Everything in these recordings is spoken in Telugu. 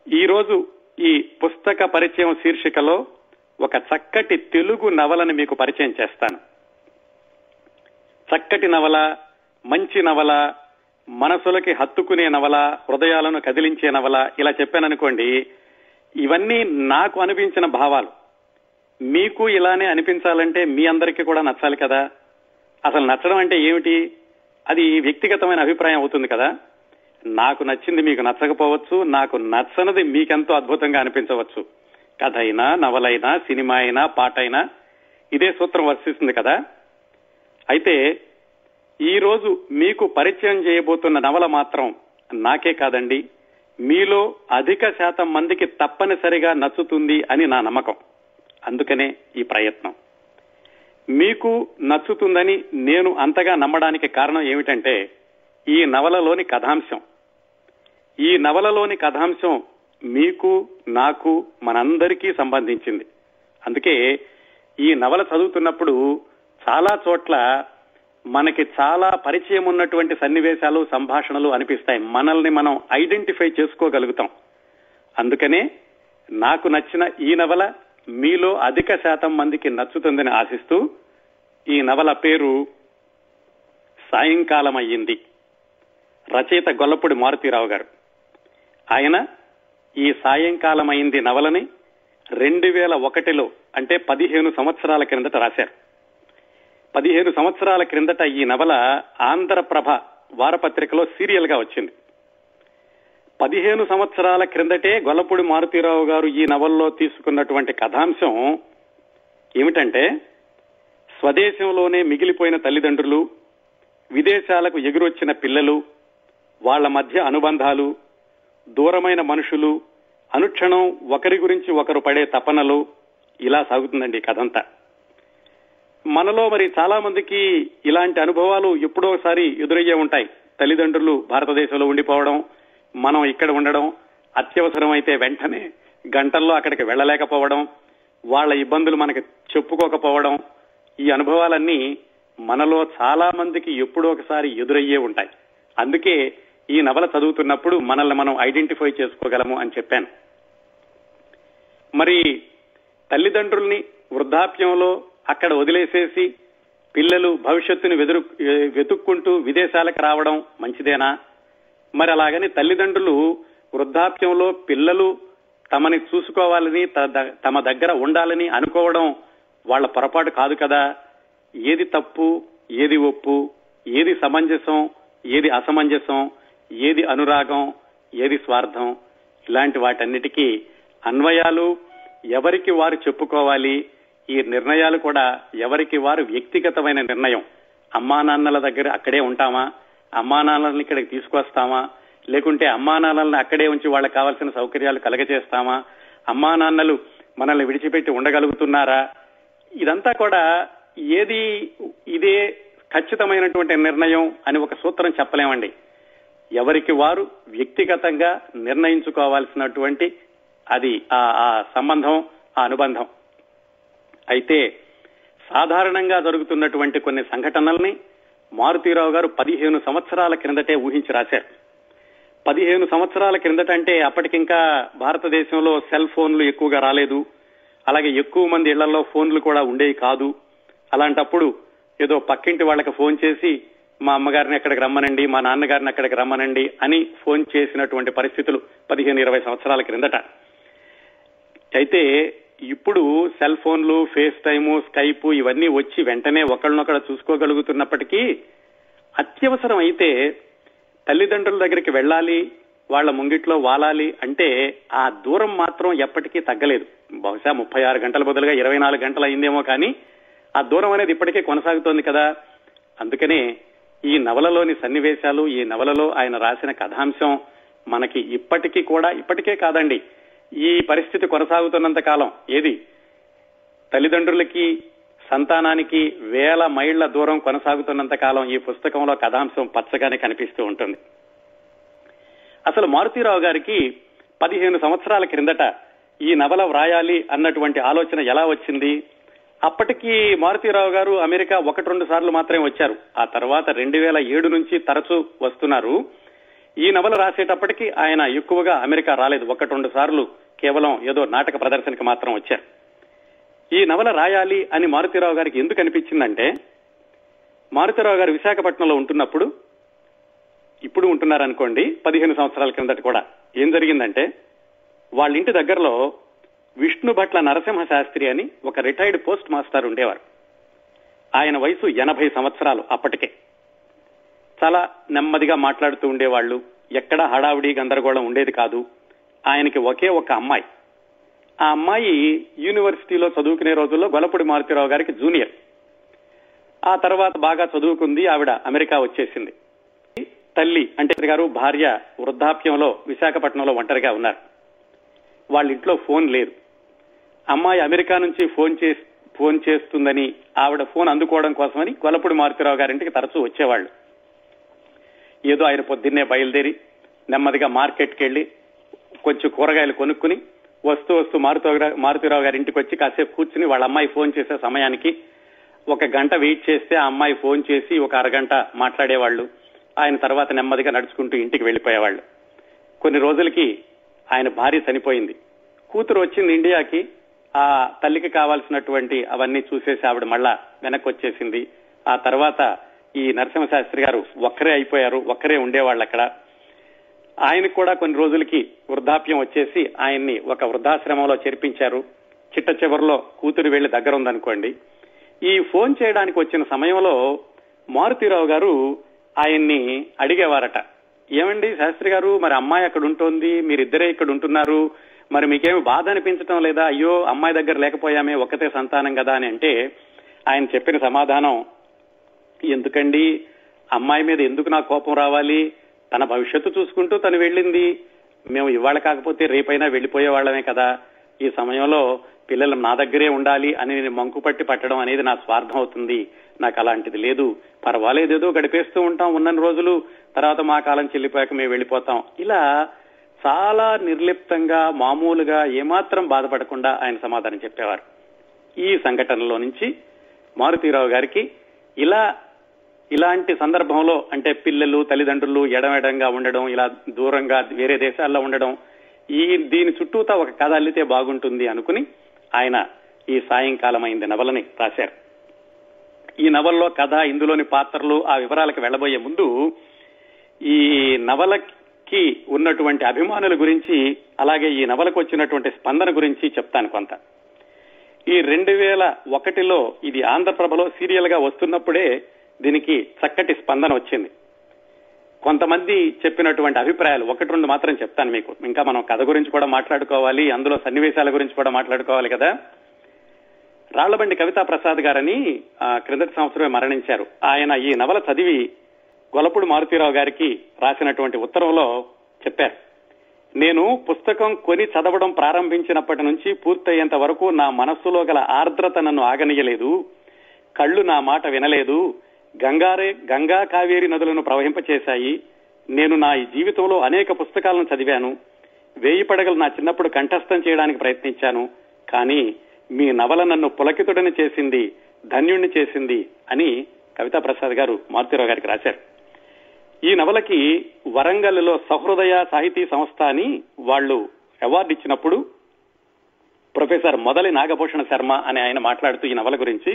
ఈరోజు ఈ పుస్తక పరిచయం శీర్షికలో ఒక చక్కటి తెలుగు నవలని మీకు పరిచయం చేస్తాను చక్కటి నవల మంచి నవల మనసులకి హత్తుకునే నవల హృదయాలను కదిలించే నవల ఇలా చెప్పాననుకోండి ఇవన్నీ నాకు అనిపించిన భావాలు మీకు ఇలానే అనిపించాలంటే మీ అందరికీ కూడా నచ్చాలి కదా అసలు నచ్చడం అంటే ఏమిటి అది వ్యక్తిగతమైన అభిప్రాయం అవుతుంది కదా నాకు నచ్చింది మీకు నచ్చకపోవచ్చు నాకు నచ్చనిది మీకెంతో అద్భుతంగా అనిపించవచ్చు కథ అయినా నవలైనా సినిమా అయినా పాట అయినా ఇదే సూత్రం వర్తిస్తుంది కదా అయితే ఈ రోజు మీకు పరిచయం చేయబోతున్న నవల మాత్రం నాకే కాదండి మీలో అధిక శాతం మందికి తప్పనిసరిగా నచ్చుతుంది అని నా నమ్మకం అందుకనే ఈ ప్రయత్నం మీకు నచ్చుతుందని నేను అంతగా నమ్మడానికి కారణం ఏమిటంటే ఈ నవలలోని కథాంశం ఈ నవలలోని కథాంశం మీకు నాకు మనందరికీ సంబంధించింది అందుకే ఈ నవల చదువుతున్నప్పుడు చాలా చోట్ల మనకి చాలా పరిచయం ఉన్నటువంటి సన్నివేశాలు సంభాషణలు అనిపిస్తాయి మనల్ని మనం ఐడెంటిఫై చేసుకోగలుగుతాం అందుకనే నాకు నచ్చిన ఈ నవల మీలో అధిక శాతం మందికి నచ్చుతుందని ఆశిస్తూ ఈ నవల పేరు సాయంకాలం అయ్యింది రచయిత గొల్లపూడి మారుతీరావు గారు ఆయన ఈ సాయంకాలం అయింది నవలని రెండు వేల ఒకటిలో అంటే పదిహేను సంవత్సరాల క్రిందట రాశారు పదిహేను సంవత్సరాల క్రిందట ఈ నవల ఆంధ్రప్రభ వారపత్రికలో సీరియల్ గా వచ్చింది పదిహేను సంవత్సరాల క్రిందటే గొల్లపూడి మారుతీరావు గారు ఈ నవల్లో తీసుకున్నటువంటి కథాంశం ఏమిటంటే స్వదేశంలోనే మిగిలిపోయిన తల్లిదండ్రులు విదేశాలకు ఎగురొచ్చిన పిల్లలు వాళ్ల మధ్య అనుబంధాలు దూరమైన మనుషులు అనుక్షణం ఒకరి గురించి ఒకరు పడే తపనలు ఇలా సాగుతుందండి కథంతా మనలో మరి చాలా మందికి ఇలాంటి అనుభవాలు ఎప్పుడోసారి ఎదురయ్యే ఉంటాయి తల్లిదండ్రులు భారతదేశంలో ఉండిపోవడం మనం ఇక్కడ ఉండడం అత్యవసరం అయితే వెంటనే గంటల్లో అక్కడికి వెళ్ళలేకపోవడం వాళ్ళ ఇబ్బందులు మనకి చెప్పుకోకపోవడం ఈ అనుభవాలన్నీ మనలో చాలా మందికి ఎప్పుడో ఒకసారి ఎదురయ్యే ఉంటాయి అందుకే ఈ నవల చదువుతున్నప్పుడు మనల్ని మనం ఐడెంటిఫై చేసుకోగలము అని చెప్పాను మరి తల్లిదండ్రుల్ని వృద్ధాప్యంలో అక్కడ వదిలేసేసి పిల్లలు భవిష్యత్తుని వెదురు వెతుక్కుంటూ విదేశాలకు రావడం మంచిదేనా మరి అలాగని తల్లిదండ్రులు వృద్ధాప్యంలో పిల్లలు తమని చూసుకోవాలని తమ దగ్గర ఉండాలని అనుకోవడం వాళ్ళ పొరపాటు కాదు కదా ఏది తప్పు ఏది ఒప్పు ఏది సమంజసం ఏది అసమంజసం ఏది అనురాగం ఏది స్వార్థం ఇలాంటి వాటన్నిటికీ అన్వయాలు ఎవరికి వారు చెప్పుకోవాలి ఈ నిర్ణయాలు కూడా ఎవరికి వారు వ్యక్తిగతమైన నిర్ణయం అమ్మా నాన్నల దగ్గర అక్కడే ఉంటామా అమ్మా నాన్నలను ఇక్కడికి తీసుకొస్తామా లేకుంటే అమ్మా నాన్నలను అక్కడే ఉంచి వాళ్ళకి కావాల్సిన సౌకర్యాలు కలగజేస్తామా అమ్మా నాన్నలు మనల్ని విడిచిపెట్టి ఉండగలుగుతున్నారా ఇదంతా కూడా ఏది ఇదే ఖచ్చితమైనటువంటి నిర్ణయం అని ఒక సూత్రం చెప్పలేమండి ఎవరికి వారు వ్యక్తిగతంగా నిర్ణయించుకోవాల్సినటువంటి అది ఆ సంబంధం ఆ అనుబంధం అయితే సాధారణంగా జరుగుతున్నటువంటి కొన్ని సంఘటనల్ని మారుతీరావు గారు పదిహేను సంవత్సరాల క్రిందటే ఊహించి రాశారు పదిహేను సంవత్సరాల క్రిందట అంటే అప్పటికింకా భారతదేశంలో సెల్ ఫోన్లు ఎక్కువగా రాలేదు అలాగే ఎక్కువ మంది ఇళ్లలో ఫోన్లు కూడా ఉండేవి కాదు అలాంటప్పుడు ఏదో పక్కింటి వాళ్ళకి ఫోన్ చేసి మా అమ్మగారిని ఎక్కడికి రమ్మనండి మా నాన్నగారిని ఎక్కడికి రమ్మనండి అని ఫోన్ చేసినటువంటి పరిస్థితులు పదిహేను ఇరవై సంవత్సరాల క్రిందట అయితే ఇప్పుడు సెల్ ఫోన్లు ఫేస్ టైము స్కైప్ ఇవన్నీ వచ్చి వెంటనే ఒకళ్ళనొకడు చూసుకోగలుగుతున్నప్పటికీ అత్యవసరం అయితే తల్లిదండ్రుల దగ్గరికి వెళ్ళాలి వాళ్ళ ముంగిట్లో వాలాలి అంటే ఆ దూరం మాత్రం ఎప్పటికీ తగ్గలేదు బహుశా ముప్పై ఆరు గంటల బదులుగా ఇరవై నాలుగు గంటలు అయిందేమో కానీ ఆ దూరం అనేది ఇప్పటికే కొనసాగుతోంది కదా అందుకనే ఈ నవలలోని సన్నివేశాలు ఈ నవలలో ఆయన రాసిన కథాంశం మనకి ఇప్పటికీ కూడా ఇప్పటికే కాదండి ఈ పరిస్థితి కొనసాగుతున్నంత కాలం ఏది తల్లిదండ్రులకి సంతానానికి వేల మైళ్ల దూరం కొనసాగుతున్నంత కాలం ఈ పుస్తకంలో కథాంశం పచ్చగానే కనిపిస్తూ ఉంటుంది అసలు మారుతీరావు గారికి పదిహేను సంవత్సరాల క్రిందట ఈ నవల వ్రాయాలి అన్నటువంటి ఆలోచన ఎలా వచ్చింది అప్పటికి మారుతీరావు గారు అమెరికా ఒకటి రెండు సార్లు మాత్రమే వచ్చారు ఆ తర్వాత రెండు వేల ఏడు నుంచి తరచూ వస్తున్నారు ఈ నవల రాసేటప్పటికి ఆయన ఎక్కువగా అమెరికా రాలేదు ఒకటి రెండు సార్లు కేవలం ఏదో నాటక ప్రదర్శనకి మాత్రం వచ్చారు ఈ నవల రాయాలి అని మారుతీరావు గారికి ఎందుకు అనిపించిందంటే మారుతీరావు గారు విశాఖపట్నంలో ఉంటున్నప్పుడు ఇప్పుడు ఉంటున్నారనుకోండి పదిహేను సంవత్సరాల కిందట కూడా ఏం జరిగిందంటే వాళ్ళ ఇంటి దగ్గరలో విష్ణు భట్ల నరసింహ శాస్త్రి అని ఒక రిటైర్డ్ పోస్ట్ మాస్టర్ ఉండేవారు ఆయన వయసు ఎనభై సంవత్సరాలు అప్పటికే చాలా నెమ్మదిగా మాట్లాడుతూ ఉండేవాళ్ళు ఎక్కడ హడావిడి గందరగోళం ఉండేది కాదు ఆయనకి ఒకే ఒక అమ్మాయి ఆ అమ్మాయి యూనివర్సిటీలో చదువుకునే రోజుల్లో గొలపూడి మారుతిరావు గారికి జూనియర్ ఆ తర్వాత బాగా చదువుకుంది ఆవిడ అమెరికా వచ్చేసింది తల్లి అంటే గారు భార్య వృద్ధాప్యంలో విశాఖపట్నంలో ఒంటరిగా ఉన్నారు వాళ్ళ ఇంట్లో ఫోన్ లేదు అమ్మాయి అమెరికా నుంచి ఫోన్ చేసి ఫోన్ చేస్తుందని ఆవిడ ఫోన్ అందుకోవడం కోసమని కొలపూడి మారుతిరావు గారింటికి తరచూ వచ్చేవాళ్ళు ఏదో ఆయన పొద్దున్నే బయలుదేరి నెమ్మదిగా మార్కెట్కి వెళ్లి కొంచెం కూరగాయలు కొనుక్కుని వస్తూ వస్తూ మారుతిరావు మారుతిరావు గారి ఇంటికి వచ్చి కాసేపు కూర్చుని వాళ్ళ అమ్మాయి ఫోన్ చేసే సమయానికి ఒక గంట వెయిట్ చేస్తే ఆ అమ్మాయి ఫోన్ చేసి ఒక అరగంట మాట్లాడేవాళ్ళు ఆయన తర్వాత నెమ్మదిగా నడుచుకుంటూ ఇంటికి వెళ్లిపోయేవాళ్ళు కొన్ని రోజులకి ఆయన భార్య చనిపోయింది కూతురు వచ్చింది ఇండియాకి ఆ తల్లికి కావాల్సినటువంటి అవన్నీ చూసేసి ఆవిడ మళ్ళా వెనక్కి వచ్చేసింది ఆ తర్వాత ఈ నరసింహశాస్త్రి గారు ఒక్కరే అయిపోయారు ఒక్కరే ఉండేవాళ్ళు అక్కడ ఆయనకు కూడా కొన్ని రోజులకి వృద్ధాప్యం వచ్చేసి ఆయన్ని ఒక వృద్ధాశ్రమంలో చేర్పించారు చిట్ట చివరిలో కూతురు వెళ్లి దగ్గర ఉందనుకోండి ఈ ఫోన్ చేయడానికి వచ్చిన సమయంలో మారుతీరావు గారు ఆయన్ని అడిగేవారట ఏమండి శాస్త్రి గారు మరి అమ్మాయి అక్కడ ఉంటుంది మీరిద్దరే ఇక్కడ ఉంటున్నారు మరి మీకేమి బాధ అనిపించడం లేదా అయ్యో అమ్మాయి దగ్గర లేకపోయామే ఒక్కతే సంతానం కదా అని అంటే ఆయన చెప్పిన సమాధానం ఎందుకండి అమ్మాయి మీద ఎందుకు నా కోపం రావాలి తన భవిష్యత్తు చూసుకుంటూ తను వెళ్ళింది మేము ఇవాళ కాకపోతే రేపైనా వెళ్లిపోయే వాళ్ళమే కదా ఈ సమయంలో పిల్లలు నా దగ్గరే ఉండాలి అని నేను మంకు పట్టి పట్టడం అనేది నా స్వార్థం అవుతుంది నాకు అలాంటిది లేదు పర్వాలేదేదో గడిపేస్తూ ఉంటాం ఉన్న రోజులు తర్వాత మా కాలం చెల్లిపోయాక మేము వెళ్ళిపోతాం ఇలా చాలా నిర్లిప్తంగా మామూలుగా ఏమాత్రం బాధపడకుండా ఆయన సమాధానం చెప్పేవారు ఈ సంఘటనలో నుంచి మారుతీరావు గారికి ఇలా ఇలాంటి సందర్భంలో అంటే పిల్లలు తల్లిదండ్రులు ఎడమెడంగా ఉండడం ఇలా దూరంగా వేరే దేశాల్లో ఉండడం ఈ దీని చుట్టూతా ఒక కథ అల్లితే బాగుంటుంది అనుకుని ఆయన ఈ సాయంకాలం అయింది నవలని రాశారు ఈ నవల్లో కథ ఇందులోని పాత్రలు ఆ వివరాలకు వెళ్లబోయే ముందు ఈ నవలకి ఉన్నటువంటి అభిమానుల గురించి అలాగే ఈ నవలకు వచ్చినటువంటి స్పందన గురించి చెప్తాను కొంత ఈ రెండు వేల ఒకటిలో ఇది ఆంధ్రప్రభలో సీరియల్ గా వస్తున్నప్పుడే దీనికి చక్కటి స్పందన వచ్చింది కొంతమంది చెప్పినటువంటి అభిప్రాయాలు ఒకటి రెండు మాత్రం చెప్తాను మీకు ఇంకా మనం కథ గురించి కూడా మాట్లాడుకోవాలి అందులో సన్నివేశాల గురించి కూడా మాట్లాడుకోవాలి కదా రాళ్లబండి కవితా ప్రసాద్ గారని క్రిందటి సంవత్సరమే మరణించారు ఆయన ఈ నవల చదివి గొలపుడు మారుతీరావు గారికి రాసినటువంటి ఉత్తరంలో చెప్పారు నేను పుస్తకం కొని చదవడం ప్రారంభించినప్పటి నుంచి పూర్తయ్యేంత వరకు నా మనస్సులో గల ఆర్ద్రత నన్ను ఆగనీయలేదు కళ్ళు నా మాట వినలేదు గంగారే గంగా కావేరి నదులను ప్రవహింపచేశాయి నేను నా ఈ జీవితంలో అనేక పుస్తకాలను చదివాను వేయి పడగలు నా చిన్నప్పుడు కంఠస్థం చేయడానికి ప్రయత్నించాను కానీ మీ నవల నన్ను పులకితుడని చేసింది ధన్యుణ్ణి చేసింది అని కవితా ప్రసాద్ గారు మారుతిరావు గారికి రాశారు ఈ నవలకి వరంగల్లో సహృదయ సాహితీ సంస్థ అని వాళ్ళు అవార్డు ఇచ్చినప్పుడు ప్రొఫెసర్ మొదలి నాగభూషణ శర్మ అని ఆయన మాట్లాడుతూ ఈ నవల గురించి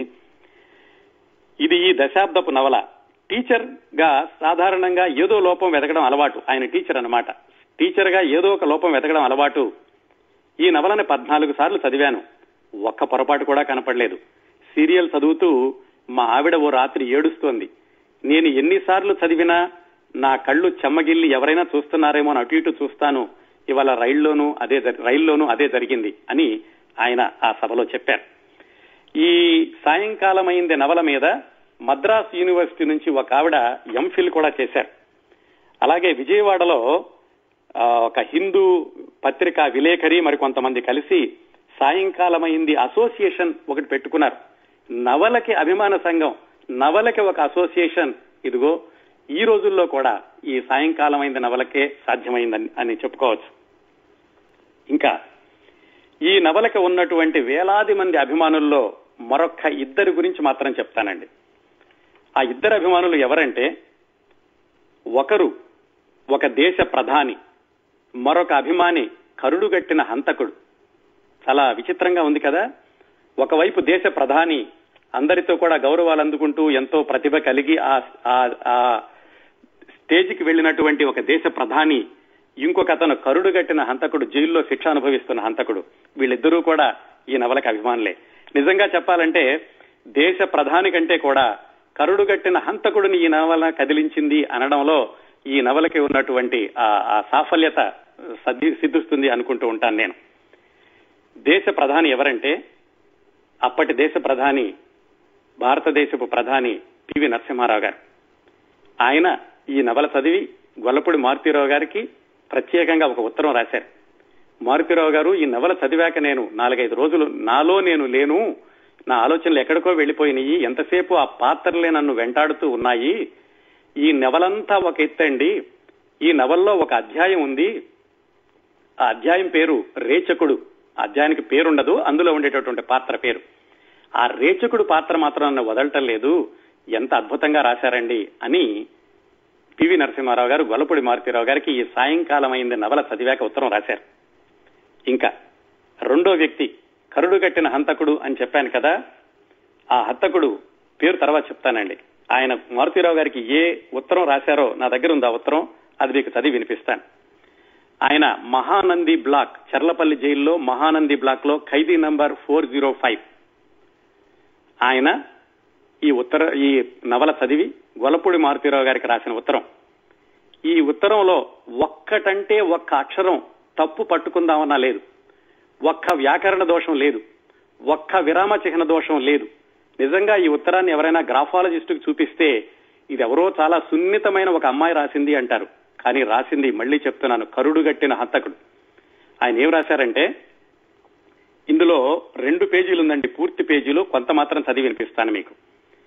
ఇది ఈ దశాబ్దపు నవల టీచర్ గా సాధారణంగా ఏదో లోపం వెతకడం అలవాటు ఆయన టీచర్ అనమాట టీచర్ గా ఏదో ఒక లోపం వెతకడం అలవాటు ఈ నవలని పద్నాలుగు సార్లు చదివాను ఒక్క పొరపాటు కూడా కనపడలేదు సీరియల్ చదువుతూ మా ఆవిడ ఓ రాత్రి ఏడుస్తోంది నేను ఎన్నిసార్లు చదివినా నా కళ్ళు చెమ్మగిల్లి ఎవరైనా చూస్తున్నారేమో అని అటు ఇటు చూస్తాను ఇవాళ రైల్లోనూ అదే రైల్లోనూ అదే జరిగింది అని ఆయన ఆ సభలో చెప్పారు ఈ సాయంకాలం అయింది నవల మీద మద్రాస్ యూనివర్సిటీ నుంచి ఒక ఆవిడ ఎంఫిల్ కూడా చేశారు అలాగే విజయవాడలో ఒక హిందూ పత్రిక విలేకరి మరి కొంతమంది కలిసి సాయంకాలమైంది అసోసియేషన్ ఒకటి పెట్టుకున్నారు నవలకి అభిమాన సంఘం నవలకి ఒక అసోసియేషన్ ఇదిగో ఈ రోజుల్లో కూడా ఈ సాయంకాలమైంది నవలకే సాధ్యమైందని అని చెప్పుకోవచ్చు ఇంకా ఈ నవలకి ఉన్నటువంటి వేలాది మంది అభిమానుల్లో మరొక్క ఇద్దరి గురించి మాత్రం చెప్తానండి ఆ ఇద్దరు అభిమానులు ఎవరంటే ఒకరు ఒక దేశ ప్రధాని మరొక అభిమాని కరుడుగట్టిన హంతకుడు చాలా విచిత్రంగా ఉంది కదా ఒకవైపు దేశ ప్రధాని అందరితో కూడా గౌరవాలు అందుకుంటూ ఎంతో ప్రతిభ కలిగి ఆ స్టేజ్కి వెళ్ళినటువంటి ఒక దేశ ప్రధాని ఇంకొక అతను కరుడుగట్టిన హంతకుడు జైల్లో శిక్ష అనుభవిస్తున్న హంతకుడు వీళ్ళిద్దరూ కూడా ఈ నవలకి అభిమానులే నిజంగా చెప్పాలంటే దేశ ప్రధాని కంటే కూడా కరుడుగట్టిన హంతకుడిని ఈ నవల కదిలించింది అనడంలో ఈ నవలకి ఉన్నటువంటి ఆ సాఫల్యత సిద్ధిస్తుంది అనుకుంటూ ఉంటాను నేను దేశ ప్రధాని ఎవరంటే అప్పటి దేశ ప్రధాని భారతదేశపు ప్రధాని పివి నరసింహారావు గారు ఆయన ఈ నవల చదివి గొల్లపూడి మారుతీరావు గారికి ప్రత్యేకంగా ఒక ఉత్తరం రాశారు మారుతీరావు గారు ఈ నవల చదివాక నేను నాలుగైదు రోజులు నాలో నేను లేను నా ఆలోచనలు ఎక్కడికో వెళ్లిపోయినాయి ఎంతసేపు ఆ పాత్రలే నన్ను వెంటాడుతూ ఉన్నాయి ఈ నవలంతా ఒక ఎత్తండి ఈ నవల్లో ఒక అధ్యాయం ఉంది ఆ అధ్యాయం పేరు రేచకుడు అధ్యాయానికి పేరుండదు అందులో ఉండేటటువంటి పాత్ర పేరు ఆ రేచకుడు పాత్ర మాత్రం నన్ను వదలటం లేదు ఎంత అద్భుతంగా రాశారండి అని పివి నరసింహారావు గారు గొల్లపూడి మారుతీరావు గారికి ఈ సాయంకాలం అయింది నవల చదివాక ఉత్తరం రాశారు ఇంకా రెండో వ్యక్తి కరుడు కట్టిన హంతకుడు అని చెప్పాను కదా ఆ హంతకుడు పేరు తర్వాత చెప్తానండి ఆయన మారుతీరావు గారికి ఏ ఉత్తరం రాశారో నా దగ్గర ఉంది ఆ ఉత్తరం అది మీకు చదివి వినిపిస్తాను ఆయన మహానంది బ్లాక్ చర్లపల్లి జైల్లో మహానంది బ్లాక్ లో ఖైదీ నంబర్ ఫోర్ జీరో ఫైవ్ ఆయన ఈ ఉత్తర ఈ నవల చదివి గొలపూడి మారుతీరావు గారికి రాసిన ఉత్తరం ఈ ఉత్తరంలో ఒక్కటంటే ఒక్క అక్షరం తప్పు పట్టుకుందామన్నా లేదు ఒక్క వ్యాకరణ దోషం లేదు ఒక్క విరామ చిహ్న దోషం లేదు నిజంగా ఈ ఉత్తరాన్ని ఎవరైనా గ్రాఫాలజిస్టుకు చూపిస్తే ఇది ఎవరో చాలా సున్నితమైన ఒక అమ్మాయి రాసింది అంటారు కానీ రాసింది మళ్లీ చెప్తున్నాను కరుడుగట్టిన హంతకుడు ఆయన ఏం రాశారంటే ఇందులో రెండు పేజీలు ఉందండి పూర్తి పేజీలు కొంత మాత్రం చదివి వినిపిస్తాను మీకు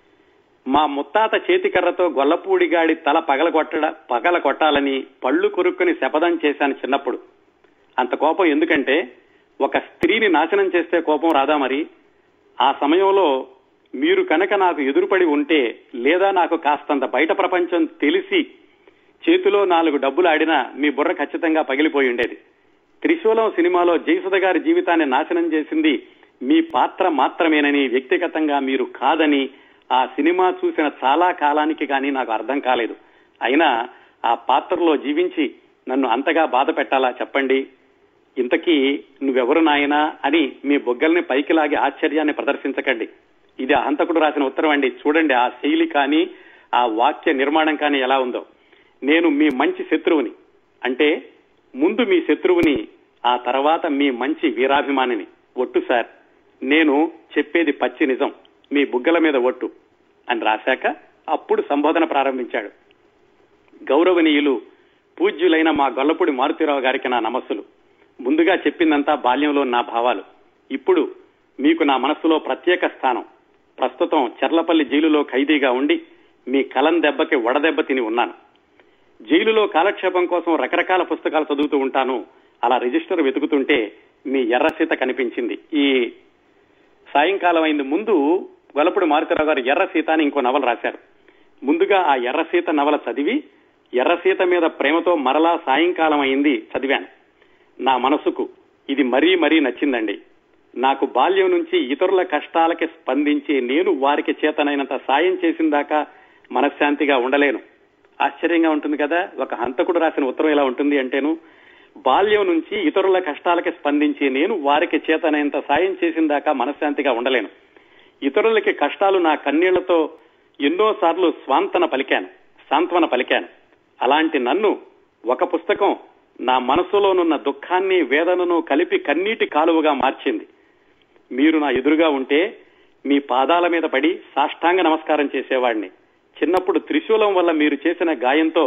మా ముత్తాత చేతికర్రతో గొల్లపూడిగాడి తల పగల కొట్టడ పగల కొట్టాలని పళ్ళు కొరుక్కుని శపథం చేశాను చిన్నప్పుడు అంత కోపం ఎందుకంటే ఒక స్త్రీని నాశనం చేస్తే కోపం రాదా మరి ఆ సమయంలో మీరు కనుక నాకు ఎదురుపడి ఉంటే లేదా నాకు కాస్తంత బయట ప్రపంచం తెలిసి చేతిలో నాలుగు డబ్బులు ఆడినా మీ బుర్ర ఖచ్చితంగా పగిలిపోయి ఉండేది త్రిశూలం సినిమాలో జయసుధ గారి జీవితాన్ని నాశనం చేసింది మీ పాత్ర మాత్రమేనని వ్యక్తిగతంగా మీరు కాదని ఆ సినిమా చూసిన చాలా కాలానికి కానీ నాకు అర్థం కాలేదు అయినా ఆ పాత్రలో జీవించి నన్ను అంతగా బాధ పెట్టాలా చెప్పండి ఇంతకీ నువ్వెవరు నాయనా అని మీ బొగ్గల్ని పైకి లాగి ఆశ్చర్యాన్ని ప్రదర్శించకండి ఇది హంతకుడు రాసిన ఉత్తరం అండి చూడండి ఆ శైలి కానీ ఆ వాక్య నిర్మాణం కానీ ఎలా ఉందో నేను మీ మంచి శత్రువుని అంటే ముందు మీ శత్రువుని ఆ తర్వాత మీ మంచి వీరాభిమానిని ఒట్టు సార్ నేను చెప్పేది పచ్చి నిజం మీ బుగ్గల మీద ఒట్టు అని రాశాక అప్పుడు సంబోధన ప్రారంభించాడు గౌరవనీయులు పూజ్యులైన మా గొల్లపూడి మారుతీరావు గారికి నా నమస్సులు ముందుగా చెప్పిందంతా బాల్యంలో నా భావాలు ఇప్పుడు మీకు నా మనస్సులో ప్రత్యేక స్థానం ప్రస్తుతం చెర్లపల్లి జైలులో ఖైదీగా ఉండి మీ కలం దెబ్బకి వడదెబ్బ తిని ఉన్నాను జైలులో కాలక్షేపం కోసం రకరకాల పుస్తకాలు చదువుతూ ఉంటాను అలా రిజిస్టర్ వెతుకుతుంటే మీ ఎర్రసీత కనిపించింది ఈ సాయంకాలం అయింది ముందు గొలపుడు మారుతరావు గారు ఎర్రసీత అని ఇంకో నవల రాశారు ముందుగా ఆ ఎర్రసీత నవల చదివి ఎర్రసీత మీద ప్రేమతో మరలా సాయంకాలం అయింది చదివాను నా మనసుకు ఇది మరీ మరీ నచ్చిందండి నాకు బాల్యం నుంచి ఇతరుల కష్టాలకి స్పందించి నేను వారికి చేతనైనంత సాయం చేసిన దాకా మనశ్శాంతిగా ఉండలేను ఆశ్చర్యంగా ఉంటుంది కదా ఒక హంతకుడు రాసిన ఉత్తరం ఎలా ఉంటుంది అంటేను బాల్యం నుంచి ఇతరుల కష్టాలకి స్పందించి నేను వారికి చేతనైనంత సాయం చేసిన దాకా మనశ్శాంతిగా ఉండలేను ఇతరులకి కష్టాలు నా కన్నీళ్లతో ఎన్నో సార్లు స్వాంతన పలికాను సాంత్వన పలికాను అలాంటి నన్ను ఒక పుస్తకం నా మనసులోనున్న దుఃఖాన్ని వేదనను కలిపి కన్నీటి కాలువగా మార్చింది మీరు నా ఎదురుగా ఉంటే మీ పాదాల మీద పడి సాష్టాంగ నమస్కారం చేసేవాడిని చిన్నప్పుడు త్రిశూలం వల్ల మీరు చేసిన గాయంతో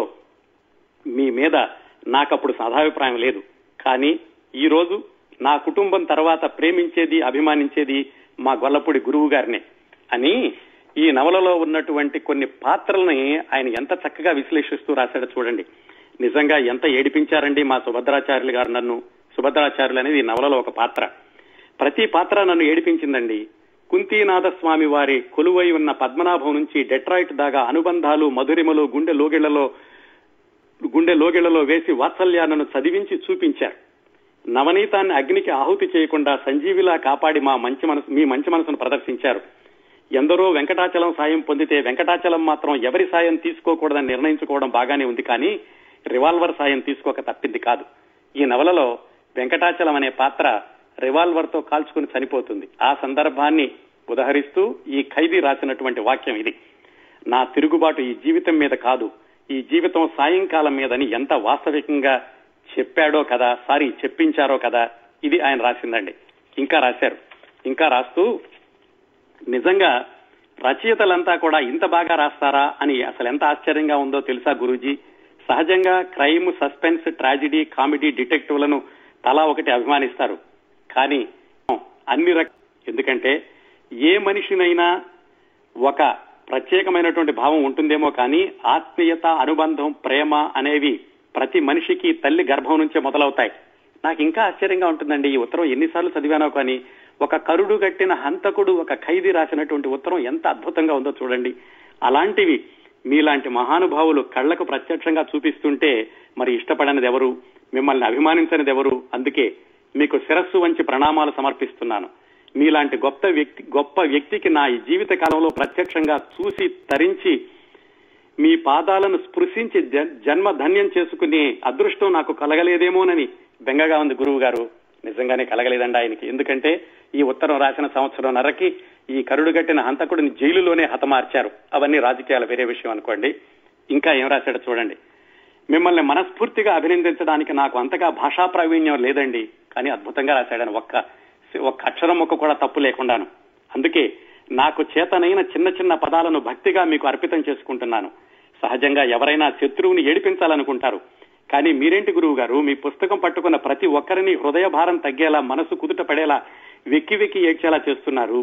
మీ మీద నాకప్పుడు సదాభిప్రాయం లేదు కానీ ఈ రోజు నా కుటుంబం తర్వాత ప్రేమించేది అభిమానించేది మా గొల్లపూడి గురువు గారినే అని ఈ నవలలో ఉన్నటువంటి కొన్ని పాత్రల్ని ఆయన ఎంత చక్కగా విశ్లేషిస్తూ రాశాడో చూడండి నిజంగా ఎంత ఏడిపించారండి మా సుభద్రాచార్యులు గారు నన్ను సుభద్రాచార్యులు అనేది ఈ నవలలో ఒక పాత్ర ప్రతి పాత్ర నన్ను ఏడిపించిందండి కుంతీనాథ స్వామి వారి కొలువై ఉన్న పద్మనాభం నుంచి డెట్రాయిట్ దాకా అనుబంధాలు మధురిమలు గుండె లోగిళ్లలో గుండె లోగిళ్లలో వేసి వాత్సల్యాలను చదివించి చూపించారు నవనీతాన్ని అగ్నికి ఆహుతి చేయకుండా సంజీవిలా కాపాడి మా మంచి మనసు మీ మంచి మనసును ప్రదర్శించారు ఎందరో వెంకటాచలం సాయం పొందితే వెంకటాచలం మాత్రం ఎవరి సాయం తీసుకోకూడదని నిర్ణయించుకోవడం బాగానే ఉంది కానీ రివాల్వర్ సాయం తీసుకోక తప్పింది కాదు ఈ నవలలో వెంకటాచలం అనే పాత్ర రివాల్వర్ తో కాల్చుకుని చనిపోతుంది ఆ సందర్భాన్ని ఉదహరిస్తూ ఈ ఖైదీ రాసినటువంటి వాక్యం ఇది నా తిరుగుబాటు ఈ జీవితం మీద కాదు ఈ జీవితం సాయంకాలం మీదని ఎంత వాస్తవికంగా చెప్పాడో కదా సారీ చెప్పించారో కదా ఇది ఆయన రాసిందండి ఇంకా రాశారు ఇంకా రాస్తూ నిజంగా రచయితలంతా కూడా ఇంత బాగా రాస్తారా అని అసలు ఎంత ఆశ్చర్యంగా ఉందో తెలుసా గురూజీ సహజంగా క్రైమ్ సస్పెన్స్ ట్రాజిడీ కామెడీ డిటెక్టివ్లను తలా ఒకటి అభిమానిస్తారు కానీ అన్ని రక ఎందుకంటే ఏ మనిషినైనా ఒక ప్రత్యేకమైనటువంటి భావం ఉంటుందేమో కానీ ఆత్మీయత అనుబంధం ప్రేమ అనేవి ప్రతి మనిషికి తల్లి గర్భం నుంచే మొదలవుతాయి నాకు ఇంకా ఆశ్చర్యంగా ఉంటుందండి ఈ ఉత్తరం ఎన్నిసార్లు చదివానో కానీ ఒక కరుడు గట్టిన హంతకుడు ఒక ఖైదీ రాసినటువంటి ఉత్తరం ఎంత అద్భుతంగా ఉందో చూడండి అలాంటివి మీలాంటి మహానుభావులు కళ్లకు ప్రత్యక్షంగా చూపిస్తుంటే మరి ఇష్టపడనిది ఎవరు మిమ్మల్ని అభిమానించనిది ఎవరు అందుకే మీకు శిరస్సు వంచి ప్రణామాలు సమర్పిస్తున్నాను మీలాంటి గొప్ప వ్యక్తి గొప్ప వ్యక్తికి నా ఈ జీవిత కాలంలో ప్రత్యక్షంగా చూసి తరించి మీ పాదాలను స్పృశించి జ- జన్మ ధన్యం చేసుకునే అదృష్టం నాకు కలగలేదేమోనని బెంగగా ఉంది గురువు గారు నిజంగానే కలగలేదండి ఆయనకి ఎందుకంటే ఈ ఉత్తరం రాసిన సంవత్సరం నరకి ఈ కరుడు గట్టిన హంతకుడిని జైలులోనే హతమార్చారు అవన్నీ రాజకీయాల వేరే విషయం అనుకోండి ఇంకా ఏం రాశాడో చూడండి మిమ్మల్ని మనస్ఫూర్తిగా అభినందించడానికి నాకు అంతగా భాషా ప్రావీణ్యం లేదండి కానీ అద్భుతంగా రాశాడని ఒక్క ఒక్క అక్షరం మొక్క కూడా తప్పు లేకుండాను అందుకే నాకు చేతనైన చిన్న చిన్న పదాలను భక్తిగా మీకు అర్పితం చేసుకుంటున్నాను సహజంగా ఎవరైనా శత్రువుని ఏడిపించాలనుకుంటారు కానీ మీరేంటి గురువు గారు మీ పుస్తకం పట్టుకున్న ప్రతి ఒక్కరిని హృదయ భారం తగ్గేలా మనసు కుదుట పడేలా వెక్కి వెక్కి ఏడ్చేలా చేస్తున్నారు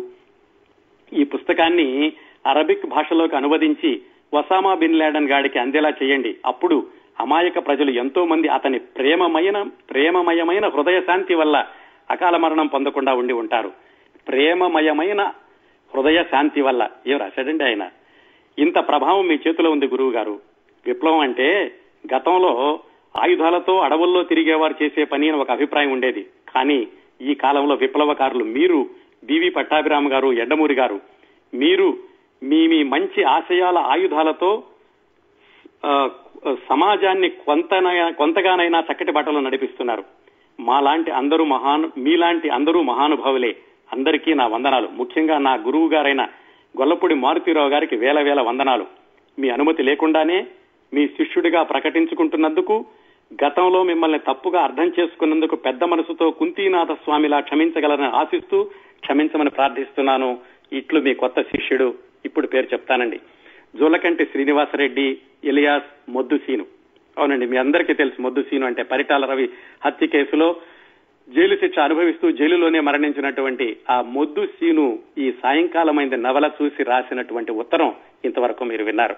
ఈ పుస్తకాన్ని అరబిక్ భాషలోకి అనువదించి వసామా బిన్ లాడన్ గాడికి అందేలా చేయండి అప్పుడు అమాయక ప్రజలు ఎంతో మంది అతని ప్రేమమయన ప్రేమమయమైన హృదయ శాంతి వల్ల అకాల మరణం పొందకుండా ఉండి ఉంటారు ప్రేమమయమైన హృదయ శాంతి వల్ల ఏం రాశాడండి ఆయన ఇంత ప్రభావం మీ చేతిలో ఉంది గురువు గారు విప్లవం అంటే గతంలో ఆయుధాలతో అడవుల్లో తిరిగేవారు చేసే పని అని ఒక అభిప్రాయం ఉండేది కానీ ఈ కాలంలో విప్లవకారులు మీరు బివి పట్టాభిరామ్ గారు ఎండమూరి గారు మీరు మీ మీ మంచి ఆశయాల ఆయుధాలతో ఆ, సమాజాన్ని కొంత కొంతగానైనా చక్కటి బట్టలు నడిపిస్తున్నారు మాలాంటి అందరూ మహాను మీలాంటి అందరూ మహానుభావులే అందరికీ నా వందనాలు ముఖ్యంగా నా గురువు గారైన గొల్లపూడి మారుతీరావు గారికి వేల వేల వందనాలు మీ అనుమతి లేకుండానే మీ శిష్యుడిగా ప్రకటించుకుంటున్నందుకు గతంలో మిమ్మల్ని తప్పుగా అర్థం చేసుకున్నందుకు పెద్ద మనసుతో కుంతీనాథ స్వామిలా క్షమించగలరని ఆశిస్తూ క్షమించమని ప్రార్థిస్తున్నాను ఇట్లు మీ కొత్త శిష్యుడు ఇప్పుడు పేరు చెప్తానండి జూలకంటి శ్రీనివాసరెడ్డి ఎలియాస్ మొద్దు సీను అవునండి మీ అందరికీ తెలుసు మొద్దు సీను అంటే పరిటాల రవి హత్య కేసులో జైలు శిక్ష అనుభవిస్తూ జైలులోనే మరణించినటువంటి ఆ మొద్దు సీను ఈ సాయంకాలమైంది నవల చూసి రాసినటువంటి ఉత్తరం ఇంతవరకు మీరు విన్నారు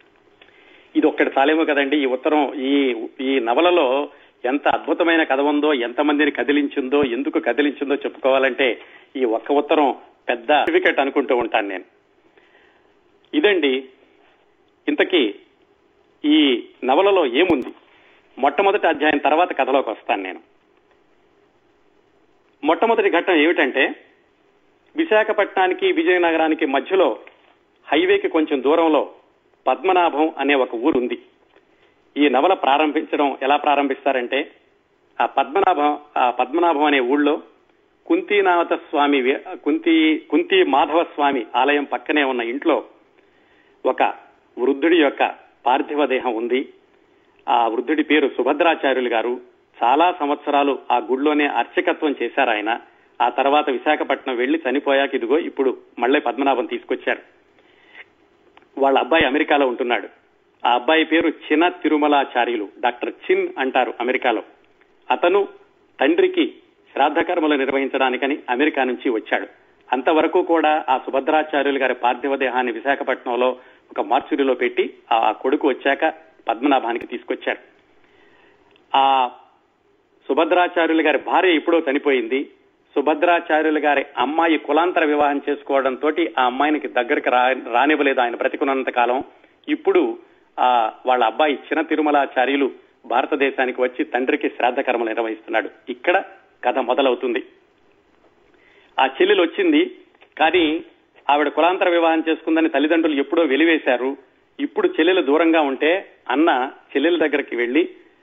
ఇది ఒక్కటి చాలేమో కదండి ఈ ఉత్తరం ఈ ఈ నవలలో ఎంత అద్భుతమైన కథ ఉందో ఎంతమందిని కదిలించిందో ఎందుకు కదిలించిందో చెప్పుకోవాలంటే ఈ ఒక్క ఉత్తరం పెద్ద సర్టిఫికెట్ అనుకుంటూ ఉంటాను నేను ఇదండి ఇంతకీ ఈ నవలలో ఏముంది మొట్టమొదటి అధ్యాయం తర్వాత కథలోకి వస్తాను నేను మొట్టమొదటి ఘట్టం ఏమిటంటే విశాఖపట్నానికి విజయనగరానికి మధ్యలో హైవేకి కొంచెం దూరంలో పద్మనాభం అనే ఒక ఊరు ఉంది ఈ నవల ప్రారంభించడం ఎలా ప్రారంభిస్తారంటే ఆ పద్మనాభం ఆ పద్మనాభం అనే ఊళ్ళో కుంతీనాథ స్వామి వే- కుంతి కుంతి మాధవ స్వామి ఆలయం పక్కనే ఉన్న ఇంట్లో ఒక వృద్ధుడి యొక్క పార్థివ దేహం ఉంది ఆ వృద్ధుడి పేరు సుభద్రాచార్యులు గారు చాలా సంవత్సరాలు ఆ గుడిలోనే అర్చకత్వం చేశారు ఆయన ఆ తర్వాత విశాఖపట్నం వెళ్లి చనిపోయాక ఇదిగో ఇప్పుడు మళ్ళీ పద్మనాభం తీసుకొచ్చారు వాళ్ళ అబ్బాయి అమెరికాలో ఉంటున్నాడు ఆ అబ్బాయి పేరు చిన తిరుమలాచార్యులు డాక్టర్ చిన్ అంటారు అమెరికాలో అతను తండ్రికి శ్రాద్ధ కర్మలు నిర్వహించడానికని అమెరికా నుంచి వచ్చాడు అంతవరకు కూడా ఆ సుభద్రాచార్యులు గారి పార్థివ దేహాన్ని విశాఖపట్నంలో ఒక మార్చురిలో పెట్టి ఆ కొడుకు వచ్చాక పద్మనాభానికి తీసుకొచ్చారు ఆ సుభద్రాచార్యులు గారి భార్య ఎప్పుడో చనిపోయింది సుభద్రాచార్యులు గారి అమ్మాయి కులాంతర వివాహం చేసుకోవడంతో ఆ అమ్మాయినికి దగ్గరికి రా రానివ్వలేదు ఆయన బ్రతికున్నంత కాలం ఇప్పుడు ఆ వాళ్ళ అబ్బాయి చిన్న తిరుమలాచార్యులు భారతదేశానికి వచ్చి తండ్రికి శ్రాద్ధ కర్మలు నిర్వహిస్తున్నాడు ఇక్కడ కథ మొదలవుతుంది ఆ చెల్లెలు వచ్చింది కానీ ఆవిడ కులాంతర వివాహం చేసుకుందని తల్లిదండ్రులు ఎప్పుడో వెలివేశారు ఇప్పుడు చెల్లెలు దూరంగా ఉంటే అన్న చెల్లెల దగ్గరికి వెళ్లి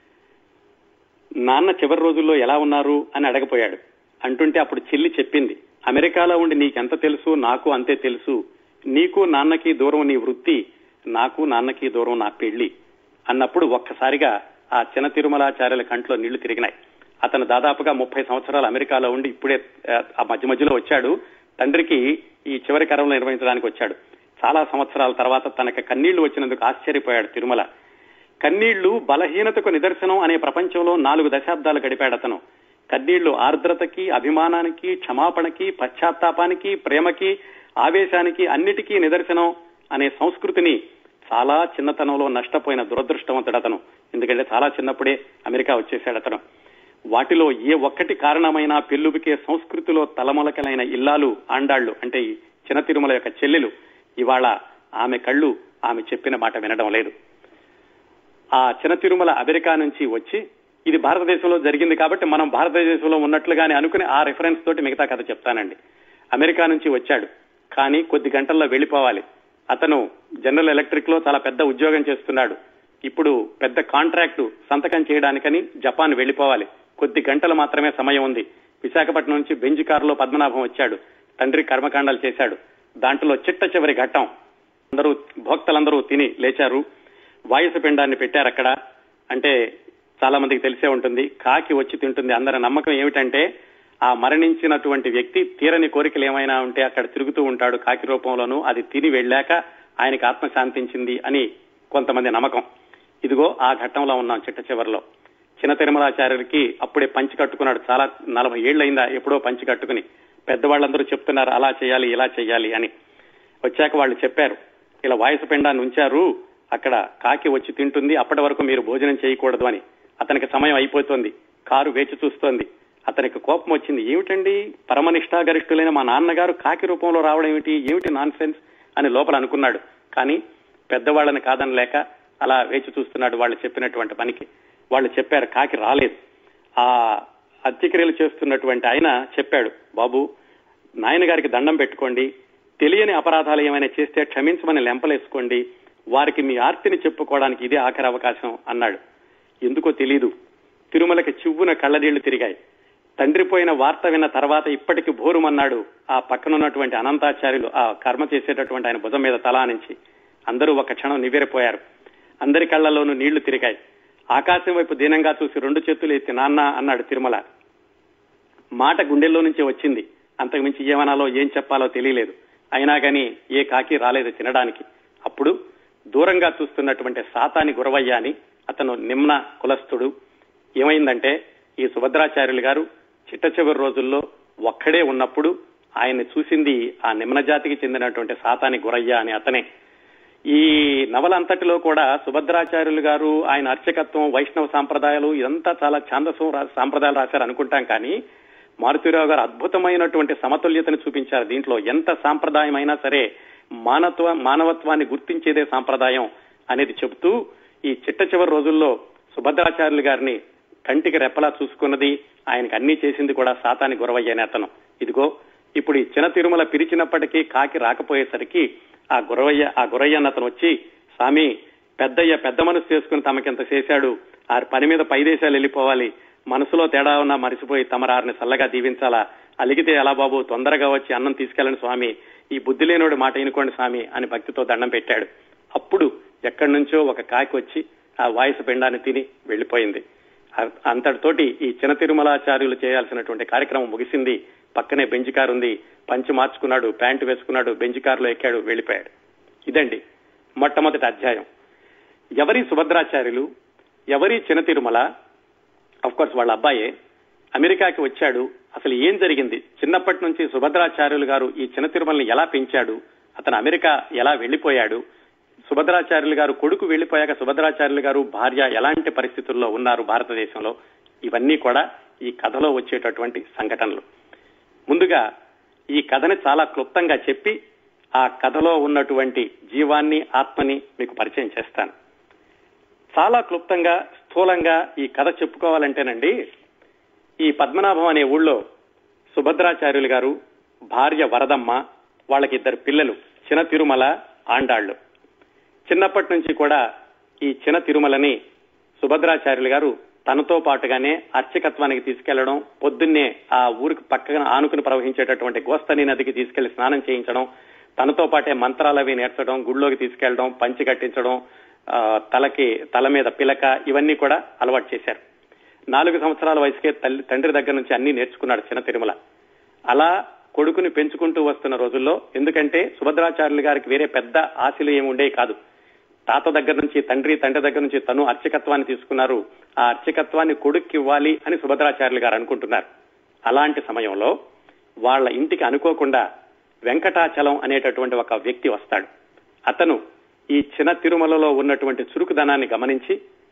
నాన్న చివరి రోజుల్లో ఎలా ఉన్నారు అని అడగపోయాడు అంటుంటే అప్పుడు చెల్లి చెప్పింది అమెరికాలో ఉండి నీకెంత తెలుసు నాకు అంతే తెలుసు నీకు నాన్నకి దూరం నీ వృత్తి నాకు నాన్నకి దూరం నా పెళ్లి అన్నప్పుడు ఒక్కసారిగా ఆ చిన్న తిరుమలాచార్యుల కంట్లో నీళ్లు తిరిగినాయి అతను దాదాపుగా ముప్పై సంవత్సరాలు అమెరికాలో ఉండి ఇప్పుడే ఆ మధ్య మధ్యలో వచ్చాడు తండ్రికి ఈ చివరి కరంలో నిర్వహించడానికి వచ్చాడు చాలా సంవత్సరాల తర్వాత తనకు కన్నీళ్లు వచ్చినందుకు ఆశ్చర్యపోయాడు తిరుమల కన్నీళ్లు బలహీనతకు నిదర్శనం అనే ప్రపంచంలో నాలుగు దశాబ్దాలు గడిపాడు అతను కన్నీళ్లు ఆర్ద్రతకి అభిమానానికి క్షమాపణకి పశ్చాత్తాపానికి ప్రేమకి ఆవేశానికి అన్నిటికీ నిదర్శనం అనే సంస్కృతిని చాలా చిన్నతనంలో నష్టపోయిన దురదృష్టవంతుడు అతను ఎందుకంటే చాలా చిన్నప్పుడే అమెరికా వచ్చేసాడు అతను వాటిలో ఏ ఒక్కటి కారణమైనా పెళ్లుబికే సంస్కృతిలో తలమొలకలైన ఇల్లాలు ఆండాళ్లు అంటే ఈ చిన్న తిరుమల యొక్క చెల్లెలు ఇవాళ ఆమె కళ్ళు ఆమె చెప్పిన మాట వినడం లేదు ఆ చిన్న తిరుమల అమెరికా నుంచి వచ్చి ఇది భారతదేశంలో జరిగింది కాబట్టి మనం భారతదేశంలో ఉన్నట్లుగానే అనుకుని ఆ రిఫరెన్స్ తోటి మిగతా కథ చెప్తానండి అమెరికా నుంచి వచ్చాడు కానీ కొద్ది గంటల్లో వెళ్లిపోవాలి అతను జనరల్ ఎలక్ట్రిక్ లో చాలా పెద్ద ఉద్యోగం చేస్తున్నాడు ఇప్పుడు పెద్ద కాంట్రాక్టు సంతకం చేయడానికని జపాన్ వెళ్లిపోవాలి కొద్ది గంటలు మాత్రమే సమయం ఉంది విశాఖపట్నం నుంచి బెంజ్ కారులో పద్మనాభం వచ్చాడు తండ్రి కర్మకాండాలు చేశాడు దాంట్లో చిట్ట చివరి ఘట్టం అందరూ భోక్తలందరూ తిని లేచారు వాయుస పిండాన్ని పెట్టారు అక్కడ అంటే చాలా మందికి తెలిసే ఉంటుంది కాకి వచ్చి తింటుంది అందరి నమ్మకం ఏమిటంటే ఆ మరణించినటువంటి వ్యక్తి తీరని కోరికలు ఏమైనా ఉంటే అక్కడ తిరుగుతూ ఉంటాడు కాకి రూపంలోనూ అది తిని వెళ్ళాక ఆయనకి ఆత్మ శాంతించింది అని కొంతమంది నమ్మకం ఇదిగో ఆ ఘట్టంలో ఉన్నాం చిట్ట చివరిలో చిన్న తిరుమలాచార్యులకి అప్పుడే పంచి కట్టుకున్నాడు చాలా నలభై ఏళ్ళైందా ఎప్పుడో పంచి కట్టుకుని పెద్దవాళ్ళందరూ చెప్తున్నారు అలా చేయాలి ఇలా చేయాలి అని వచ్చాక వాళ్ళు చెప్పారు ఇలా వాయసు పిండాన్ని ఉంచారు అక్కడ కాకి వచ్చి తింటుంది అప్పటి వరకు మీరు భోజనం చేయకూడదు అని అతనికి సమయం అయిపోతుంది కారు వేచి చూస్తోంది అతనికి కోపం వచ్చింది ఏమిటండి పరమనిష్టాగరిష్ఠులైన మా నాన్నగారు కాకి రూపంలో రావడం ఏమిటి ఏమిటి నాన్ సెన్స్ అని లోపల అనుకున్నాడు కానీ పెద్దవాళ్ళని కాదనలేక అలా వేచి చూస్తున్నాడు వాళ్ళు చెప్పినటువంటి పనికి వాళ్ళు చెప్పారు కాకి రాలేదు ఆ అత్యక్రియలు చేస్తున్నటువంటి ఆయన చెప్పాడు బాబు నాయన గారికి దండం పెట్టుకోండి తెలియని అపరాధాలు ఏమైనా చేస్తే క్షమించమని లెంపలేసుకోండి వారికి మీ ఆర్తిని చెప్పుకోవడానికి ఇదే ఆఖరి అవకాశం అన్నాడు ఎందుకో తెలీదు తిరుమలకి చివ్వున కళ్ళనీళ్లు తిరిగాయి తండ్రి పోయిన వార్త విన్న తర్వాత ఇప్పటికి భోరుమన్నాడు ఆ పక్కనున్నటువంటి అనంతాచార్యులు ఆ కర్మ చేసేటటువంటి ఆయన భుజం మీద తలా నుంచి అందరూ ఒక క్షణం నివ్వెరపోయారు అందరి కళ్ళలోనూ నీళ్లు తిరిగాయి ఆకాశం వైపు దీనంగా చూసి రెండు చేతులు ఎత్తి నాన్న అన్నాడు తిరుమల మాట గుండెల్లో నుంచే వచ్చింది అంతకుమించి ఏమనాలో ఏం చెప్పాలో తెలియలేదు అయినా గాని ఏ కాకి రాలేదు తినడానికి అప్పుడు దూరంగా చూస్తున్నటువంటి సాతాని గురవయ్య అని అతను నిమ్న కులస్థుడు ఏమైందంటే ఈ సుభద్రాచార్యులు గారు చిట్ట చివరి రోజుల్లో ఒక్కడే ఉన్నప్పుడు ఆయన్ని చూసింది ఆ నిమ్న జాతికి చెందినటువంటి సాతాని గురయ్య అని అతనే ఈ నవల అంతటిలో కూడా సుభద్రాచార్యులు గారు ఆయన అర్చకత్వం వైష్ణవ సాంప్రదాయాలు ఇదంతా చాలా ఛాందసం సాంప్రదాయాలు రాశారు అనుకుంటాం కానీ మారుతిరావు గారు అద్భుతమైనటువంటి సమతుల్యతను చూపించారు దీంట్లో ఎంత సాంప్రదాయం అయినా సరే మానత్వ మానవత్వాన్ని గుర్తించేదే సాంప్రదాయం అనేది చెబుతూ ఈ చిట్ట చివరి రోజుల్లో సుభద్రాచార్యులు గారిని కంటికి రెప్పలా చూసుకున్నది ఆయనకి అన్ని చేసింది కూడా సాతాని గురవయ్యని అతను ఇదిగో ఇప్పుడు ఈ చిన్న తిరుమల పిలిచినప్పటికీ కాకి రాకపోయేసరికి ఆ గురవయ్య ఆ గురయ్య అతను వచ్చి స్వామి పెద్దయ్య పెద్ద మనసు చేసుకుని తమకింత చేశాడు ఆ పని మీద పై దేశాలు వెళ్ళిపోవాలి మనసులో తేడా ఉన్నా మరిసిపోయి తమరారిని చల్లగా దీవించాలా అలిగితే ఎలా బాబు తొందరగా వచ్చి అన్నం తీసుకెళ్ళండి స్వామి ఈ బుద్ధి లేనోడి మాట వినుకోండి స్వామి అని భక్తితో దండం పెట్టాడు అప్పుడు ఎక్కడి నుంచో ఒక కాకి వచ్చి ఆ వాయుసు పిండాన్ని తిని వెళ్లిపోయింది అంతటితోటి ఈ చిన్న తిరుమలాచార్యులు చేయాల్సినటువంటి కార్యక్రమం ముగిసింది పక్కనే బెంచ్ కారు ఉంది పంచి మార్చుకున్నాడు ప్యాంటు వేసుకున్నాడు బెంచ్ కారులో ఎక్కాడు వెళ్లిపోయాడు ఇదండి మొట్టమొదటి అధ్యాయం ఎవరి సుభద్రాచార్యులు ఎవరి చిన్న తిరుమల అఫ్ కోర్స్ వాళ్ళ అబ్బాయే అమెరికాకి వచ్చాడు అసలు ఏం జరిగింది చిన్నప్పటి నుంచి సుభద్రాచార్యులు గారు ఈ చిన్న తిరుమలని ఎలా పెంచాడు అతను అమెరికా ఎలా వెళ్లిపోయాడు సుభద్రాచార్యులు గారు కొడుకు వెళ్లిపోయాక సుభద్రాచార్యులు గారు భార్య ఎలాంటి పరిస్థితుల్లో ఉన్నారు భారతదేశంలో ఇవన్నీ కూడా ఈ కథలో వచ్చేటటువంటి సంఘటనలు ముందుగా ఈ కథని చాలా క్లుప్తంగా చెప్పి ఆ కథలో ఉన్నటువంటి జీవాన్ని ఆత్మని మీకు పరిచయం చేస్తాను చాలా క్లుప్తంగా స్థూలంగా ఈ కథ చెప్పుకోవాలంటేనండి ఈ పద్మనాభం అనే ఊళ్ళో సుభద్రాచార్యులు గారు భార్య వరదమ్మ వాళ్ళకి ఇద్దరు పిల్లలు చిన్న తిరుమల ఆండాళ్లు చిన్నప్పటి నుంచి కూడా ఈ చిన్న తిరుమలని సుభద్రాచార్యులు గారు తనతో పాటుగానే అర్చకత్వానికి తీసుకెళ్లడం పొద్దున్నే ఆ ఊరికి పక్కన ఆనుకుని ప్రవహించేటటువంటి గోస్తని నదికి తీసుకెళ్లి స్నానం చేయించడం తనతో పాటే మంత్రాలు అవి నేర్చడం గుళ్ళోకి తీసుకెళ్లడం పంచి కట్టించడం ఆ, తలకి తల మీద పిలక ఇవన్నీ కూడా అలవాటు చేశారు నాలుగు సంవత్సరాల వయసుకే తల్లి తండ్రి దగ్గర నుంచి అన్ని నేర్చుకున్నాడు చిన్న తిరుమల అలా కొడుకుని పెంచుకుంటూ వస్తున్న రోజుల్లో ఎందుకంటే సుభద్రాచార్యులు గారికి వేరే పెద్ద ఆశలు ఏమి ఉండేవి కాదు తాత దగ్గర నుంచి తండ్రి తండ్రి దగ్గర నుంచి తను అర్చకత్వాన్ని తీసుకున్నారు ఆ అర్చకత్వాన్ని కొడుక్కి ఇవ్వాలి అని సుభద్రాచార్యులు గారు అనుకుంటున్నారు అలాంటి సమయంలో వాళ్ళ ఇంటికి అనుకోకుండా వెంకటాచలం అనేటటువంటి ఒక వ్యక్తి వస్తాడు అతను ఈ చిన్న తిరుమలలో ఉన్నటువంటి చురుకుదనాన్ని గమనించి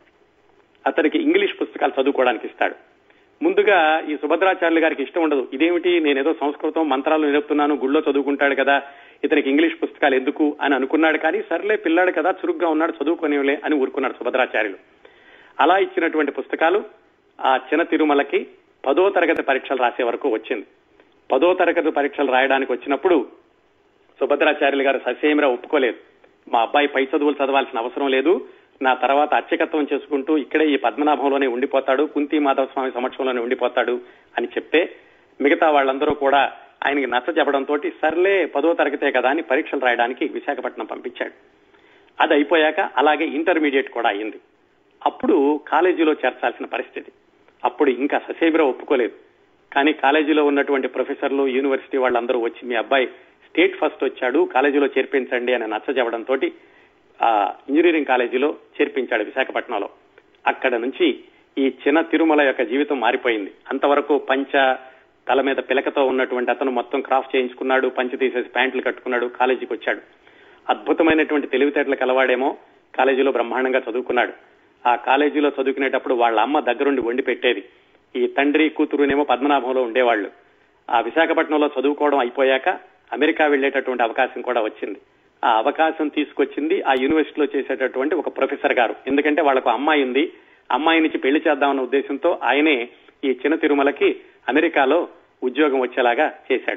అతనికి ఇంగ్లీష్ పుస్తకాలు చదువుకోవడానికి ఇస్తాడు ముందుగా ఈ సుభద్రాచార్యులు గారికి ఇష్టం ఉండదు ఇదేమిటి నేనేదో సంస్కృతం మంత్రాలు నేర్పుతున్నాను గుళ్ళో చదువుకుంటాడు కదా ఇతనికి ఇంగ్లీష్ పుస్తకాలు ఎందుకు అని అనుకున్నాడు కానీ సర్లే పిల్లాడు కదా చురుగ్గా ఉన్నాడు చదువుకునేలే అని ఊరుకున్నాడు సుభద్రాచార్యులు అలా ఇచ్చినటువంటి పుస్తకాలు ఆ చిన్న తిరుమలకి పదో తరగతి పరీక్షలు రాసే వరకు వచ్చింది పదో తరగతి పరీక్షలు రాయడానికి వచ్చినప్పుడు సుభద్రాచార్యులు గారు ససేమిరా ఒప్పుకోలేదు మా అబ్బాయి పై చదువులు చదవాల్సిన అవసరం లేదు నా తర్వాత అర్చకత్వం చేసుకుంటూ ఇక్కడే ఈ పద్మనాభంలోనే ఉండిపోతాడు కుంతి మాధవ స్వామి సమక్షంలోనే ఉండిపోతాడు అని చెప్తే మిగతా వాళ్ళందరూ కూడా ఆయనకి నచ్చ చెప్పడంతో సర్లే పదో తరగతే కదా అని పరీక్షలు రాయడానికి విశాఖపట్నం పంపించాడు అది అయిపోయాక అలాగే ఇంటర్మీడియట్ కూడా అయింది అప్పుడు కాలేజీలో చేర్చాల్సిన పరిస్థితి అప్పుడు ఇంకా ససేమిరా ఒప్పుకోలేదు కానీ కాలేజీలో ఉన్నటువంటి ప్రొఫెసర్లు యూనివర్సిటీ వాళ్ళందరూ వచ్చి మీ అబ్బాయి స్టేట్ ఫస్ట్ వచ్చాడు కాలేజీలో చేర్పించండి అని నచ్చ చెప్పడంతో ఆ ఇంజనీరింగ్ కాలేజీలో చేర్పించాడు విశాఖపట్నంలో అక్కడ నుంచి ఈ చిన్న తిరుమల యొక్క జీవితం మారిపోయింది అంతవరకు పంచ తల మీద పిలకతో ఉన్నటువంటి అతను మొత్తం క్రాఫ్ చేయించుకున్నాడు పంచి తీసేసి ప్యాంట్లు కట్టుకున్నాడు కాలేజీకి వచ్చాడు అద్భుతమైనటువంటి తెలివితేటలకు అలవాడేమో కాలేజీలో బ్రహ్మాండంగా చదువుకున్నాడు ఆ కాలేజీలో చదువుకునేటప్పుడు వాళ్ళ అమ్మ దగ్గరుండి వండి పెట్టేది ఈ తండ్రి కూతురునేమో పద్మనాభంలో ఉండేవాళ్ళు ఆ విశాఖపట్నంలో చదువుకోవడం అయిపోయాక అమెరికా వెళ్లేటటువంటి అవకాశం కూడా వచ్చింది ఆ అవకాశం తీసుకొచ్చింది ఆ యూనివర్సిటీలో చేసేటటువంటి ఒక ప్రొఫెసర్ గారు ఎందుకంటే వాళ్ళకు అమ్మాయి ఉంది అమ్మాయి నుంచి పెళ్లి చేద్దామన్న ఉద్దేశంతో ఆయనే ఈ చిన్న తిరుమలకి అమెరికాలో ఉద్యోగం వచ్చేలాగా చేశాడు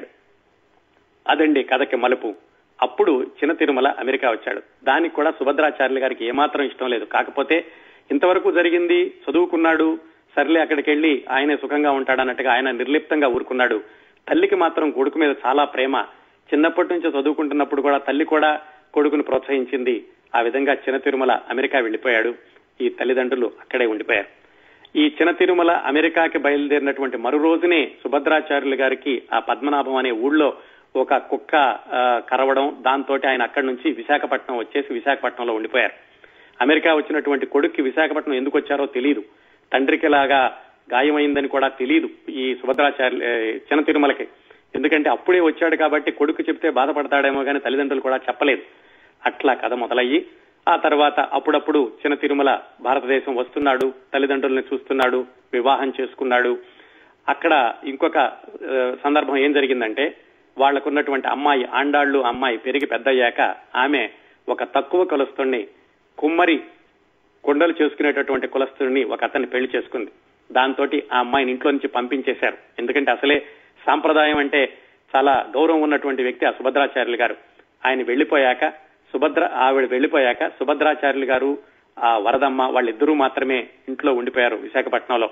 అదండి కథకి మలుపు అప్పుడు చిన్న తిరుమల అమెరికా వచ్చాడు దానికి కూడా సుభద్రాచార్యులు గారికి ఏమాత్రం ఇష్టం లేదు కాకపోతే ఇంతవరకు జరిగింది చదువుకున్నాడు సర్లే అక్కడికి వెళ్లి ఆయనే సుఖంగా ఉంటాడన్నట్టుగా ఆయన నిర్లిప్తంగా ఊరుకున్నాడు తల్లికి మాత్రం కొడుకు మీద చాలా ప్రేమ చిన్నప్పటి నుంచి చదువుకుంటున్నప్పుడు కూడా తల్లి కూడా కొడుకును ప్రోత్సహించింది ఆ విధంగా చిన్న తిరుమల అమెరికా వెళ్లిపోయాడు ఈ తల్లిదండ్రులు అక్కడే ఉండిపోయారు ఈ చిన్న తిరుమల అమెరికాకి బయలుదేరినటువంటి మరో రోజునే సుభద్రాచార్యులు గారికి ఆ పద్మనాభం అనే ఊళ్ళో ఒక కుక్క ఆ, కరవడం దాంతో ఆయన అక్కడి నుంచి విశాఖపట్నం వచ్చేసి విశాఖపట్నంలో ఉండిపోయారు అమెరికా వచ్చినటువంటి కొడుక్కి విశాఖపట్నం ఎందుకు వచ్చారో తెలియదు తండ్రికి లాగా గాయమైందని కూడా తెలియదు ఈ సుభద్రాచార్య ఏ, చిన్న తిరుమలకి ఎందుకంటే అప్పుడే వచ్చాడు కాబట్టి కొడుకు చెప్తే బాధపడతాడేమో కానీ తల్లిదండ్రులు కూడా చెప్పలేదు అట్లా కథ మొదలయ్యి ఆ తర్వాత అప్పుడప్పుడు చిన్న తిరుమల భారతదేశం వస్తున్నాడు తల్లిదండ్రుల్ని చూస్తున్నాడు వివాహం చేసుకున్నాడు అక్కడ ఇంకొక ఆ, సందర్భం ఏం జరిగిందంటే వాళ్లకున్నటువంటి అమ్మాయి ఆండాళ్లు అమ్మాయి పెరిగి పెద్దయ్యాక ఆమె ఒక తక్కువ కులస్తుణ్ణి కుమ్మరి కొండలు చేసుకునేటటువంటి కులస్తుడిని ఒక అతన్ని పెళ్లి చేసుకుంది దాంతో ఆ అమ్మాయిని ఇంట్లో నుంచి పంపించేశారు ఎందుకంటే అసలే సాంప్రదాయం అంటే చాలా గౌరవం ఉన్నటువంటి వ్యక్తి ఆ సుభద్రాచార్యులు గారు ఆయన వెళ్లిపోయాక సుభద్ర ఆవిడ వెళ్లిపోయాక సుభద్రాచార్యులు గారు ఆ వరదమ్మ వాళ్ళిద్దరూ మాత్రమే ఇంట్లో ఉండిపోయారు విశాఖపట్నంలో